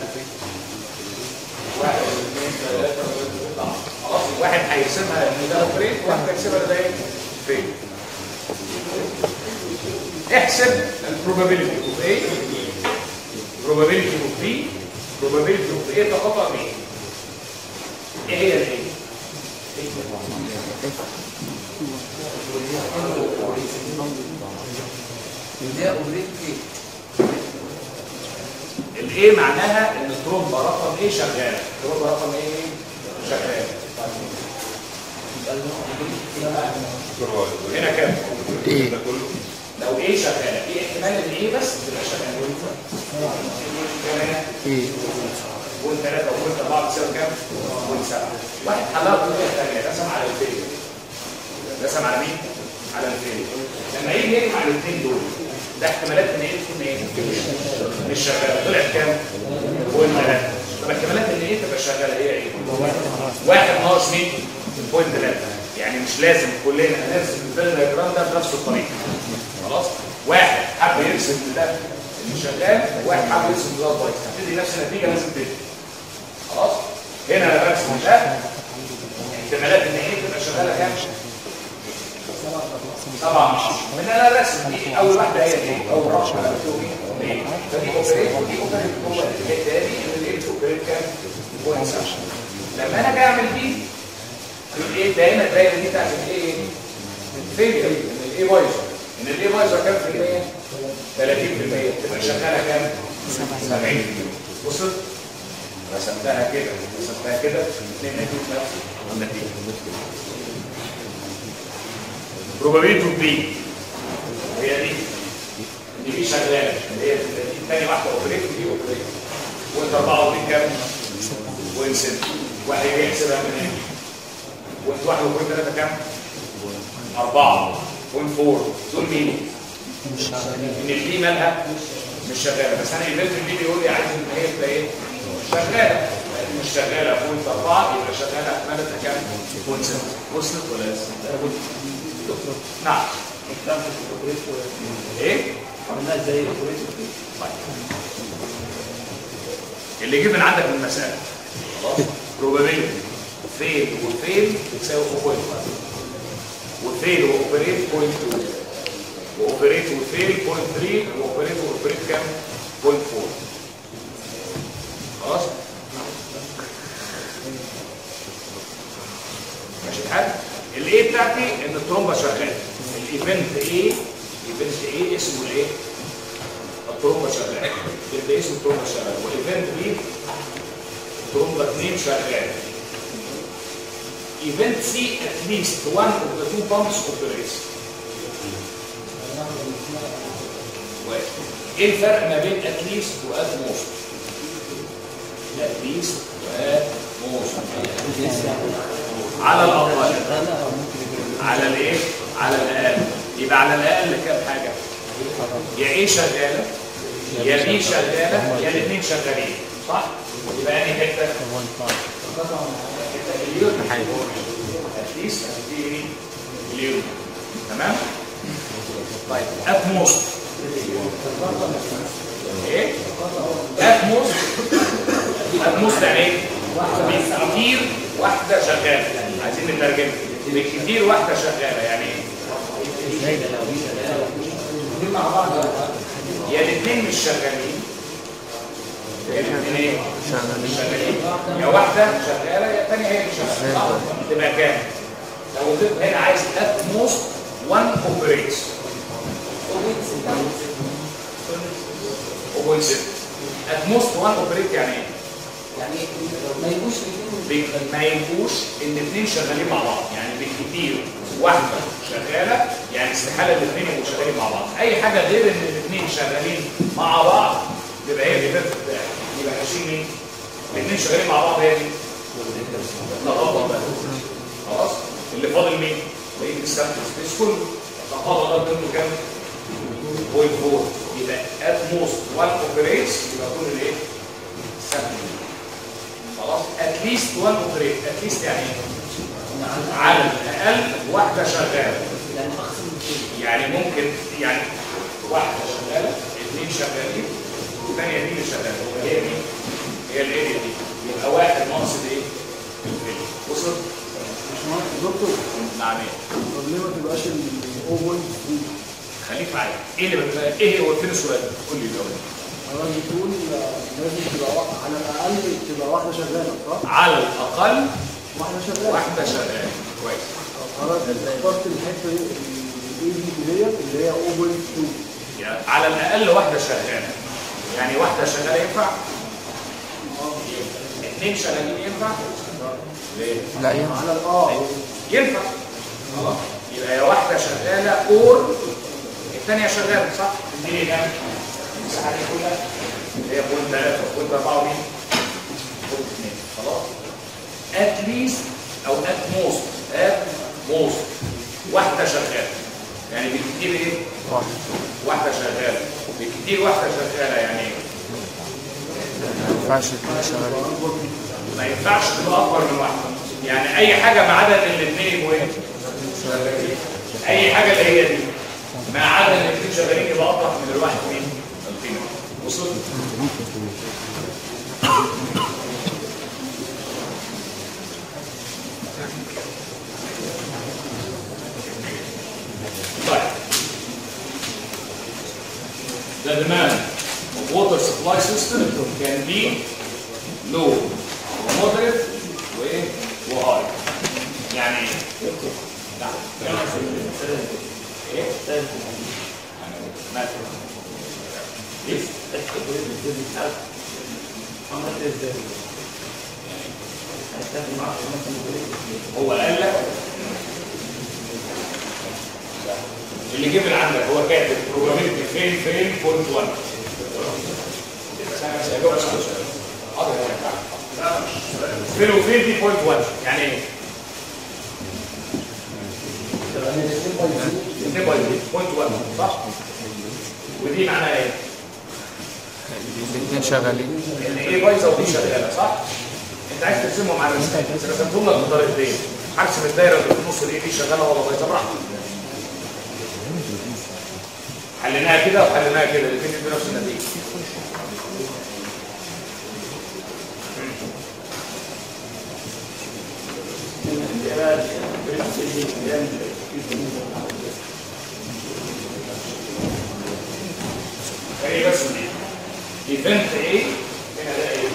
واحد اثنين ثلاثة أربعة. خلاص واحد هيرسمها ان ده اوبريت وواحد هيرسمها ده ايه فين احسب البروبابيلتي اوف A probability of B probability of A تقاطع مين ايه هي الايه اللي هي اوبريت ايه؟ الايه معناها ان الترومبه رقم ايه شغاله الترومبه رقم ايه شغاله هنا كام ايه ده كله لو ايه شغاله ايه احتمال ان ايه بس تبقى شغاله كمان ايه بول 3 وبول 4 بتساوي كام؟ بول 7 واحد حلها بطريقه ثانيه رسم على الفيل رسم على مين؟ على الفيل لما يجي يجمع الاثنين دول ده احتمالات ان ايه تكون ايه؟ مش شغاله طلعت كام؟ بول 3 طب احتمالات ان ايه تبقى شغاله هي ايه؟ واحد ناقص مين؟ بول 3 يعني مش لازم كلنا نرسم الفيل دايجرام ده بنفس الطريقه خلاص؟ واحد حب يرسم ده اللي شغال واحد حب يرسم ده بايظ هتدي نفس النتيجه لازم تدي خلاص هنا انا برسم ده احتمالات ان ايه تبقى شغاله كام طبعا مش من انا رسم دي اول واحده هي دي اول رقم انا بكتبه ايه ايه فدي اوبريت ودي اوبريت هو التاني ان الايه اوبريت كام بوينت سبعة. لما انا اجي اعمل دي الايه ده هنا الدايره دي بتاعت الايه فيلير ان الايه بايظه ان الايه بايظه كام في المية 30% تبقى شغاله كام 70% وصلت رسمتها كده رسمتها كده الاثنين هيدوك نفس النتيجه probability of B هي دي دي دي شغاله اللي هي دي تاني واحده اوبريت ودي اوبريت وانت اربعه ودي كام؟ وين ست واحد يحسبها من هنا وانت واحد وبوينت ثلاثه كام؟ اربعه وين فور دول مين؟ ان البي مالها مش شغاله بس انا ايفنت البي بيقول لي عايز ان هي تبقى ايه؟ شغاله مش شغاله بوينت اربعه يبقى شغاله احتمالاتها كام؟ بوينت ست وصلت ولا لسه؟ نعم ايه؟ عملناها ازاي اوبريت طيب. اللي جه من عندك من المسألة خلاص probability فيل وفيل بتساوي 0.1 وفيل واوبريت 0.2 واوبريت وفيل 0.3 واوبريت واوبريت كام 0.4 خلاص ماشي الحال الايه بتاعتي ان الترومبه شغاله الايفنت ايه ايفنت ايه اسمه الايه الترومبه شغاله يبقى اسم الترومبه شغاله والايفنت بي ترومبه 2 شغاله ايفنت سي at least one of the two pumps operates واحد. ايه الفرق ما بين at least و at most at least و at most على الاقل على الايه على الاقل يبقى على الاقل كام حاجه يا ايه شغاله يا بي شغاله يا الاثنين شغالين صح يبقى انهي حته حته اليوم اتليست في ايه اليوم تمام طيب اتموست ايه اتموست اتموست يعني ايه بالكتير واحده شغاله عايزين نترجمها بالكتير واحده شغاله يعني ايه يا الاثنين مش شغالين يا الاثنين ايه؟ مش شغالين يا واحده شغاله يا الثانيه هي مش شغاله صح؟ تبقى كام؟ لو قلت هنا عايز ات موست 1 اوبريتس 0.6 ات موست 1 اوبريت يعني ايه؟ يعني ما يجوش الاثنين بي- ما يبقوش ان الاثنين شغالين مع بعض يعني بالكتير واحده شغاله يعني استحاله الاثنين يبقوا شغالين مع بعض اي حاجه غير ان الاثنين شغالين مع بعض تبقى هي الايفنت بتاعي يبقى هشيل مين؟ الاثنين شغالين مع بعض هي مين؟ تقاطع بقى خلاص اللي فاضل مين؟ بقيه السامبل سبيس كله تقاطع ده منه كام؟ 0.4 يبقى ات موست 1 اوبريتس يبقى كل الايه؟ سامبل خلاص اتليست 1 اوبريت اتليست يعني ايه؟ على الاقل واحده شغاله يعني اقصى من كده يعني ممكن يعني واحده شغاله اثنين شغالين والثانيه دي اللي شغاله هي مين؟ هي الاريا دي يبقى واحد ناقص الايه؟ الفيل. وصل؟ دكتور نعم ايه؟ طب ليه ما تبقاش ال 0.3 خليك معايا ايه اللي بت- ايه هو فين السؤال؟ قول لي الاول حضرتك بتقول آه، لازم تبقى وا- على الاقل تبقى واحده شغاله صح؟ على الاقل واحده شغاله واحده شغاله كويس حضرتك اخترت الحته دي الاي دي ديت اللي هي 0.2 يعني على الاقل واحده شغاله يعني واحده شغاله ينفع اثنين شغالين ينفع ليه لا ينفع على الاه ينفع خلاص يبقى يا واحده شغاله اور الثانيه شغاله صح اديني كام المساحه دي كلها اللي هي بوينت 3 بوينت 4 ومين بوينت 2 خلاص ات ليست او ات موست ات موست واحده شغاله يعني بالكتير ايه واحد واحده شغاله بالكتير واحده شغاله يعني ايه ما ينفعش اتنين شغالين ما ينفعش تبقى اكبر من واحده يعني اي حاجه ما عدا الاثنين يبقوا ايه اي حاجه اللي هي دي ما عدا الاثنين شغالين يبقى اطرح من الواحد مين الفين وصلت طيب The demand of water supply system can be low ومودريت وايه وهاي يعني ايه نعم ايه ما ايه هو قال لك اللي جه من عندك هو كاتب probability فين فين بوينت 1 حاضر يا فين وفين دي بوينت 1 يعني ايه؟ اثنين بوينت بوينت 1 صح؟ ودي معناها ايه؟ الاتنين شغالين ان ايه بايظه ودي شغاله صح؟ انت عايز ترسمهم على الرسم رسمتهم لك بطريقتين هرسم الدايره اللي في النص دي دي شغاله ولا بايظه براحتك حليناها كده وحليناها كده الاثنين يدوا نفس النتيجه ايه بس دي ايفنت ايه هنا ده ايه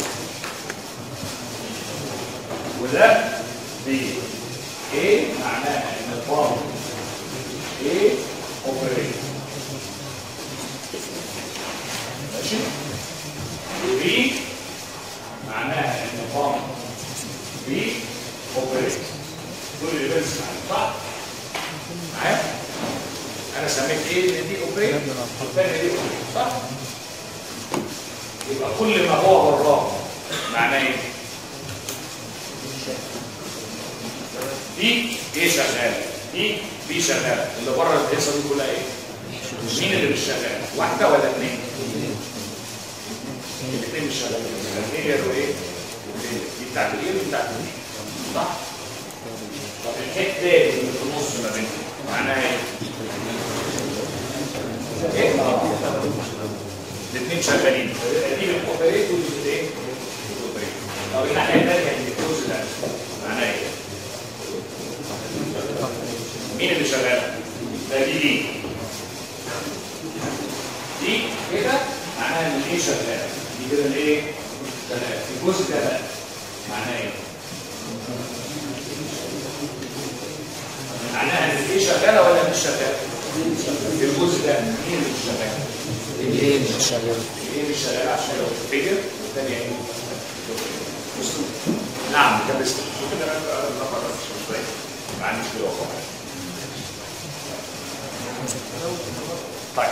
وده بي ايه معناها ان البامب ايه اوبريت ماشي وبي معناها ان البامب بي اوبريت دول الايفنتس صح معايا انا سميت ايه ان دي اوبريت والثانيه دي اوبريت صح يبقى كل ما هو براه معناه ايه دي ايه شغاله دي بي شغاله اللي بره القصه دي كلها ايه مين اللي مش شغال واحده ولا اثنين الاثنين مش شغالين الاثنين يقولوا ايه دي بتاعت الايه ودي بتاعت الايه صح طب الحته اللي في النص ما بينهم معناها ايه ايه الاثنين شغالين دي بتوبريت ودي بت ايه بتوبريت طب الناحيه الثانيه اللي في الجزء ده معناها ايه مين اللي شغال ده دي دي دي كده معناها ان الايه شغال دي كده الايه شغال الجزء ده بقى معناه ايه معناها ان الايه شغاله ولا مش شغاله في الجزء ده مين اللي مش شغال الايه مش شغال ايه مش شغال عشان لو تفتكر والثانيه ايه مسلوب نعم كان بس ما عنديش كده خالص طيب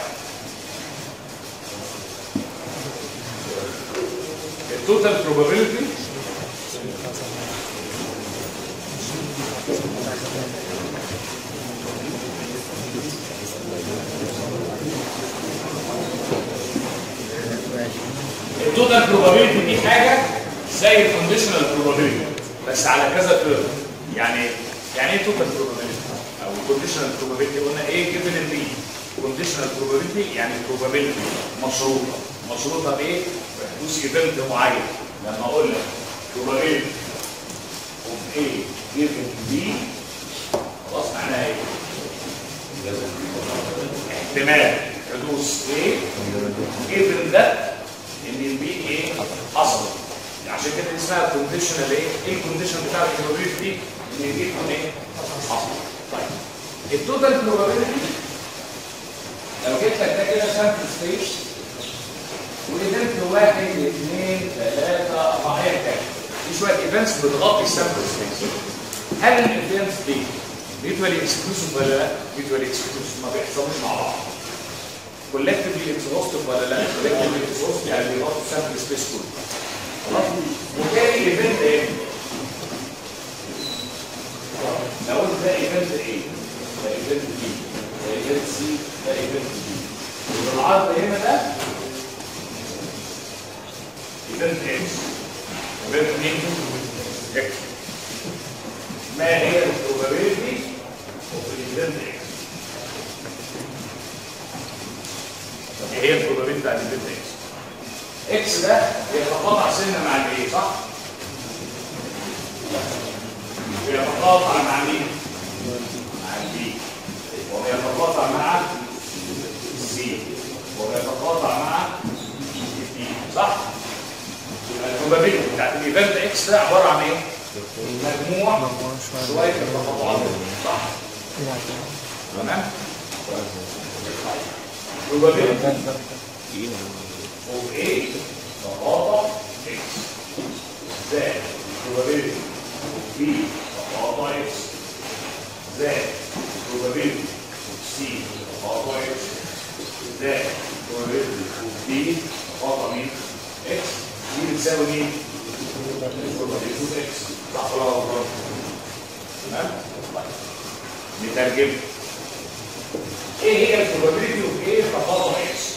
التوتال probability التوتال probability دي حاجه زي الكونديشنال probability بس على كذا تيرم يعني يعني ايه توتال probability او الكونديشنال probability قلنا ايه جيفن البي كونديشنال probability يعني probability مشروطه مشروطه بايه بحدوث ايفنت معين لما اقول لك probability of A given B خلاص معناها ايه احتمال حدوث A given ده ان البي ايه حصل عشان كده اسمها كونديشنال ايه ايه الكونديشن بتاع البروبابيلتي دي ان البي يكون ايه حصل طيب التوتال بروبابيلتي لو جبت لك ده كده سامبل سبيس وايفنت واحد اثنين ثلاثة أربعة أيا كان في شوية ايفنتس بتغطي السامبل سبيس هل الايفنتس دي ميوتوالي اكسكلوسيف ولا لا؟ ميوتوالي اكسكلوسيف ما بيحصلوش مع بعض كولكتيفلي اكسهوستيف ولا لا؟ كولكتيفلي اكسهوستيف يعني بيغطوا السامبل سبيس كله خلاص؟ وتاني ايفنت ايه؟ لو قلت ده ايفنت ايه؟ ده ايفنت بي ده ايفنت سي ده ايفنت بي والعرض هنا ده ايفنت اكس ايفنت مين؟ اكس ما هي البروبابيلتي اوف الايفنت اكس؟ ايه هي البروبابيلتي بتاعت الايفنت اكس؟ اكس ده بيتقاطع سنه مع الايه صح؟ بيتقاطع مع مين؟ مع البي وبيتقاطع مع السي وبيتقاطع مع الدي صح؟ يبقى البروبابيلتي بتاعت الايفنت اكس ده عباره عن ايه؟ مجموع شويه التقاطعات صح؟ تمام؟ probability of A تقاطع X زائد probability of B تقاطع X زائد probability of C تقاطع X زائد probability of D تقاطع مين؟ X دي بتساوي مين؟ probability of X صح ولا غلط؟ تمام؟ طيب نترجم ايه هي البروبابيلتي اوف ايه تقاطع اكس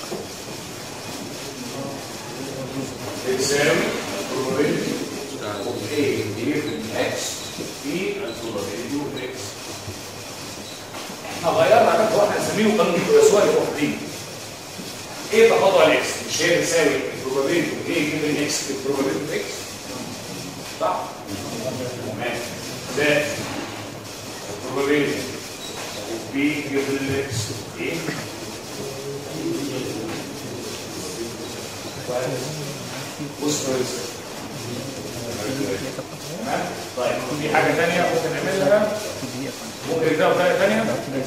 بتساوي البروبابيلتي اوف ايه given اكس في البروبابيلتي اوف اكس احنا غيرنا ده هو احنا هنسميه قانون القياسوي لوحدين ايه تقاطع الاكس مش هي بتساوي البروبابيلتي اوف ايه given اكس في البروبابيلتي اوف اكس صح تمام ده البروبابيلتي B given X A بص كويس تمام طيب في حاجه ثانيه ممكن نعملها ممكن نبدا بطريقه ثانيه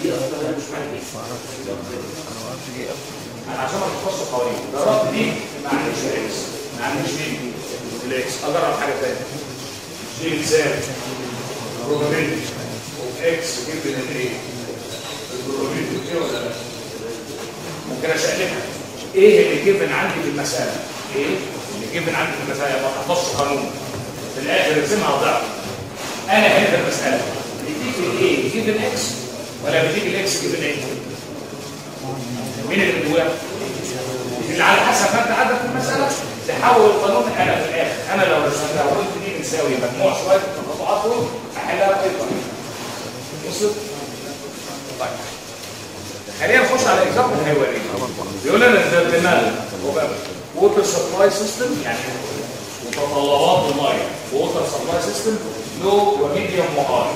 انا عشان ما تخصص قوانين جربت دي ما عنديش اكس ما عنديش مين الاكس اجرب حاجه ثانيه دي بتساوي probability of x given an a البروبابيلتي ولا لا ممكن اشقلبها ايه اللي جيفن عندي في المساله ايه اللي جيفن عندي في المساله ما تحفظش قانون في الاخر ارسمها ضعف انا هنا في المساله بتيجي الايه جيفن اكس ولا بتيجي الاكس جيفن ايه مين اللي جواه اللي على حسب ما انت عندك في المساله تحول القانون انا في الاخر انا لو رسمتها وقلت دي بتساوي مجموع شويه التقاطعات دول احلها باي طريقه وصلت طيب خلينا نخش على اكزامبل هيورينا بيقول لنا ده دماغ ووتر سبلاي سيستم يعني متطلبات الميه ووتر سبلاي سيستم لو وميديوم وهاي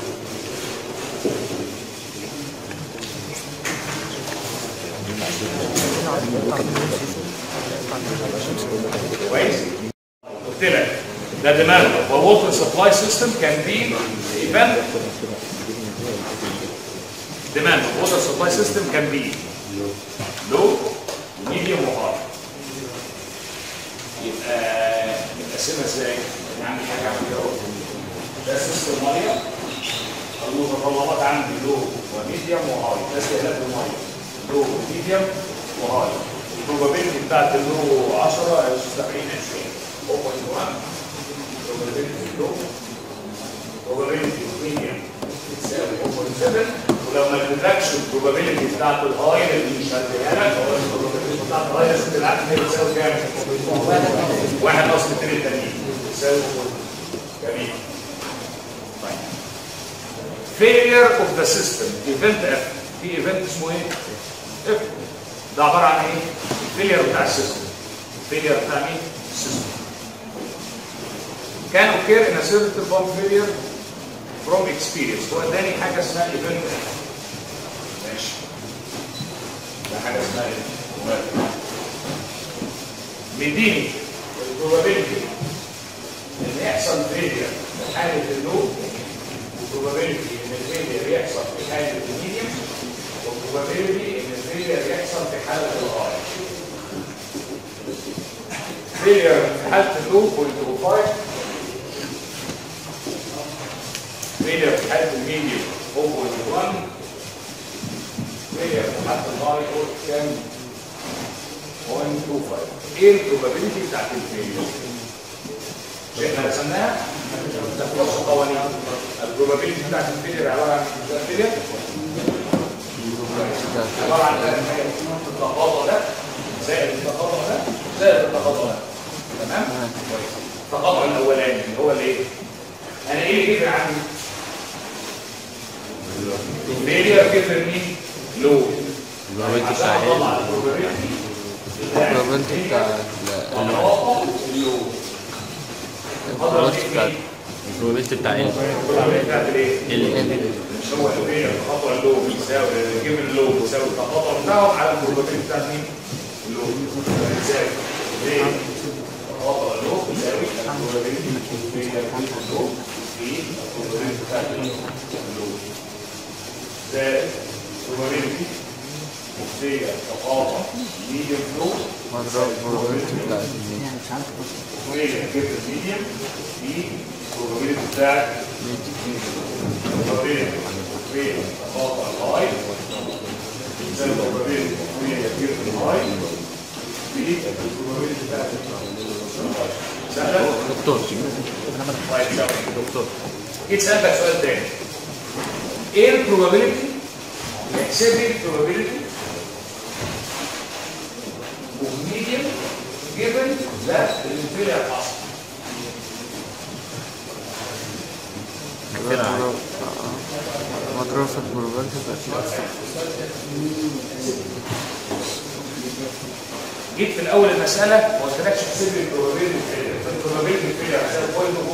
كويس قلت لك ده دماغ ووتر سبلاي سيستم كان بي ايفنت demand of water supply system can be low, medium or high. يبقى نقسمها ازاي؟ نعمل حاجه عامله كده اهو. ده سيستم ميه المتطلبات عندي لو وميديوم وهاي ده استهلاك الميه لو ميديوم وهاي البروبابيلتي بتاعت اللو 10 70 20 0.1 probability لو probability medium تساوي 0.7 ولو ما ادتكش البروبابيلتي بتاعت الهاي اللي مش هديها لك هو البروبابيلتي بتاعت الهاي لازم تبقى عارف ان هي بتساوي كام؟ واحد ناقص الاثنين التانيين بتساوي جميل طيب failure of the system event F في ايفنت اسمه ايه؟ F ده عباره عن ايه؟ الفيلير بتاع السيستم الفيلير بتاع مين؟ السيستم كان occur in a certain pump failure from experience هو اداني حاجه اسمها ايفنت ماشي ده حاجه اسمها ايه مديني البروبابيلتي ان يحصل فيلير في حاله اللوب وبروبابيلتي ان الفيلير يحصل في حاله الميديم وبروبابيلتي ان الفيلير فيلير في حاله اللو 0.05 فيلير في حاله الميديوم 0.1 فيلير في حاله الهاي كام 0.25 ايه البروبابيلتي بتاعت الفيلير؟ مش احنا رسمناها؟ ده نص قوانين البروبابيلتي بتاعت الفيلير عباره عن الفيلير عباره عن ثلاث حاجات التقاطع ده زائد التقاطع ده زائد التقاطع ده تمام؟ كويس التقاطع الاولاني اللي هو الايه؟ انا ايه اللي كده عندي؟ فيلير كده مين؟ لو البروبابيلتي بتاع عشان ايه؟ اطلع البروبابيلتي البروبابيلتي بتاع التقاطع اللو البروبابيلتي بتاع البروبابيلتي بتاع ايه؟ البروبابيلتي بتاعت الايه؟ ال مش هو الفيلير التقاطع اللو بيساوي جيب اللو بيساوي التقاطع بتاعه على البروبابيلتي بتاعت مين؟ اللو بيساوي ليه؟ التقاطع اللو بيساوي البروبابيلتي فيلير اللو في البروبابيلتي بتاعت اللو زائد البروبابيلتي في تقاطع ميديم فلو مضروب البروبابيلتي بتاع المية وهي جبت الميديم في البروبابيلتي بتاعت البروبابيلتي في تقاطع الهاي زي البروبابيلتي وهي جبت الهاي في البروبابيلتي بتاعت الهاي سهلة؟ دكتور طيب سهلة دكتور جيت سألتك سؤال تاني ايه البروبابيلتي احسب لي البروبابيلتي of medium given that الانفيرير حصل مضروب مضروب في البروبابيلتي بتاعت جيت في الاول المساله ما قلتلكش احسب لي البروبابيلتي فيلير فالبروبابيلتي فيلير هتساوي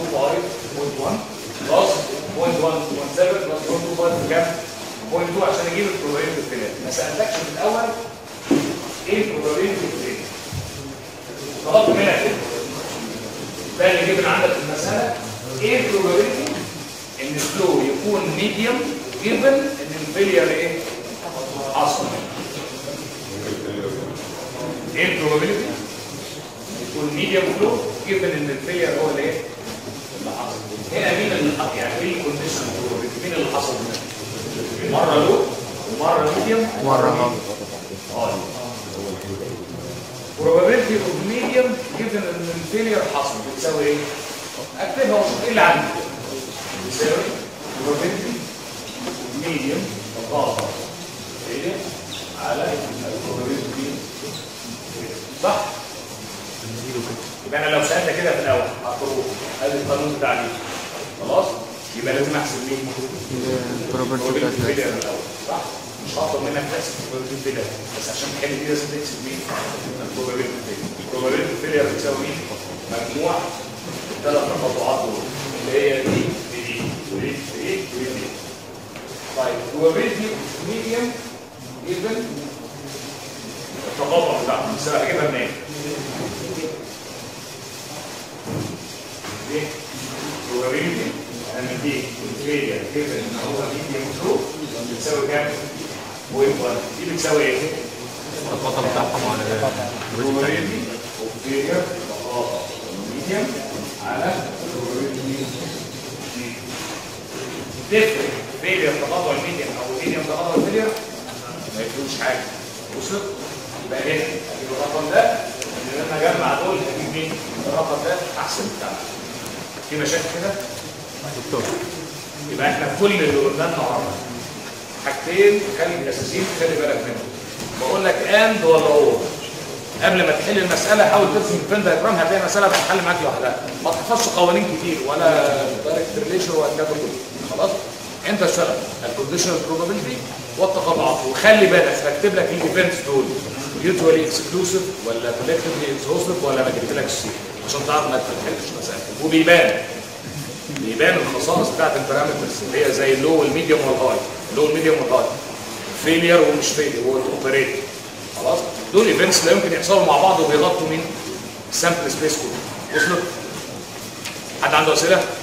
0.05 بلس 0.117 بلس 0.25 بكام؟ 0.2 عشان اجيب البروبابيلتي فيلير ما سالتكش في الاول ايه البروبابيلتي فيلير طلبت منك كده ده اللي جه من عندك في المساله ايه البروبابيلتي ان الفلو يكون ميديوم جيفن ان الفيلير ايه؟ حصل ايه البروبابيلتي يكون ميديوم فلو جيفن ان الفيلير هو اللي ايه اللي حصل هنا مين اللي حصل يعني ايه الكونديشن بروبابيلتي مين اللي حصل هنا مره لو ومره ميديوم مرة هابط اه probability of medium given ان الفيلير حصل بتساوي ايه اكتبها وشوف ايه اللي عندي بتساوي probability of medium تقاطع failure على probability صح يبقى انا لو سالت كده في الاول هتروح ادي القانون بتاع دي خلاص يبقى لازم احسب مين البروبابيلتي probability بتاعت failure الاول صح مش هطلب منك تحسب probability failure بس عشان تحل دي لازم تحسب مين probability failure probability failure بتساوي مين مجموع الثلاث تقاطعات دول اللي هي دي دي ودي دي ودي دي طيب probability medium given التقاطع بتاعهم بس انا هجيبها منين؟ دي probability انا مديك الفيلير given ان هو medium true بتساوي كام؟ 0.1 دي بتساوي ايه؟ التقاطع بتاعهم على البروبابيلتي الثانية probability of failure تقاطع medium على probability تفرق فيلير تقاطع الميديم او الميديم تقاطع الفيلير ما يفرقوش حاجه وصلت يبقى ايه اجيب الرقم ده ان انا اجمع دول هجيب مين الرقم ده احسن بتاعنا في مشاكل كده دكتور يبقى احنا كل اللي قلناه النهارده حاجتين خلي الاساسيين خلي بالك منهم بقول لك اند ولا اور قبل ما تحل المساله حاول ترسم الفين دايجرام هتلاقي المساله بتتحل معاك لوحدها ما تحفظش قوانين كتير ولا دايركت ريليشن ولا الكلام ده كله خلاص انت اشتغل الكونديشنال بروبابيلتي والتقاطعات وخلي بالك هكتب لك الايفنتس دول ميوتوالي اكسكلوسيف ولا كولكتيفلي اكسهوستيف ولا ما جبتلكش سي عشان تعرف ما تحلش مسائل وبيبان بيبان الخصائص بتاعت البارامترز اللي هي زي اللو والميديوم والهاي اللو والميديوم والهاي فيلير ومش فيلير والاوبريت خلاص دول ايفنتس لا يمكن يحصلوا مع بعض وبيغطوا مين السامبل سبيس كله وصلت حد عنده اسئله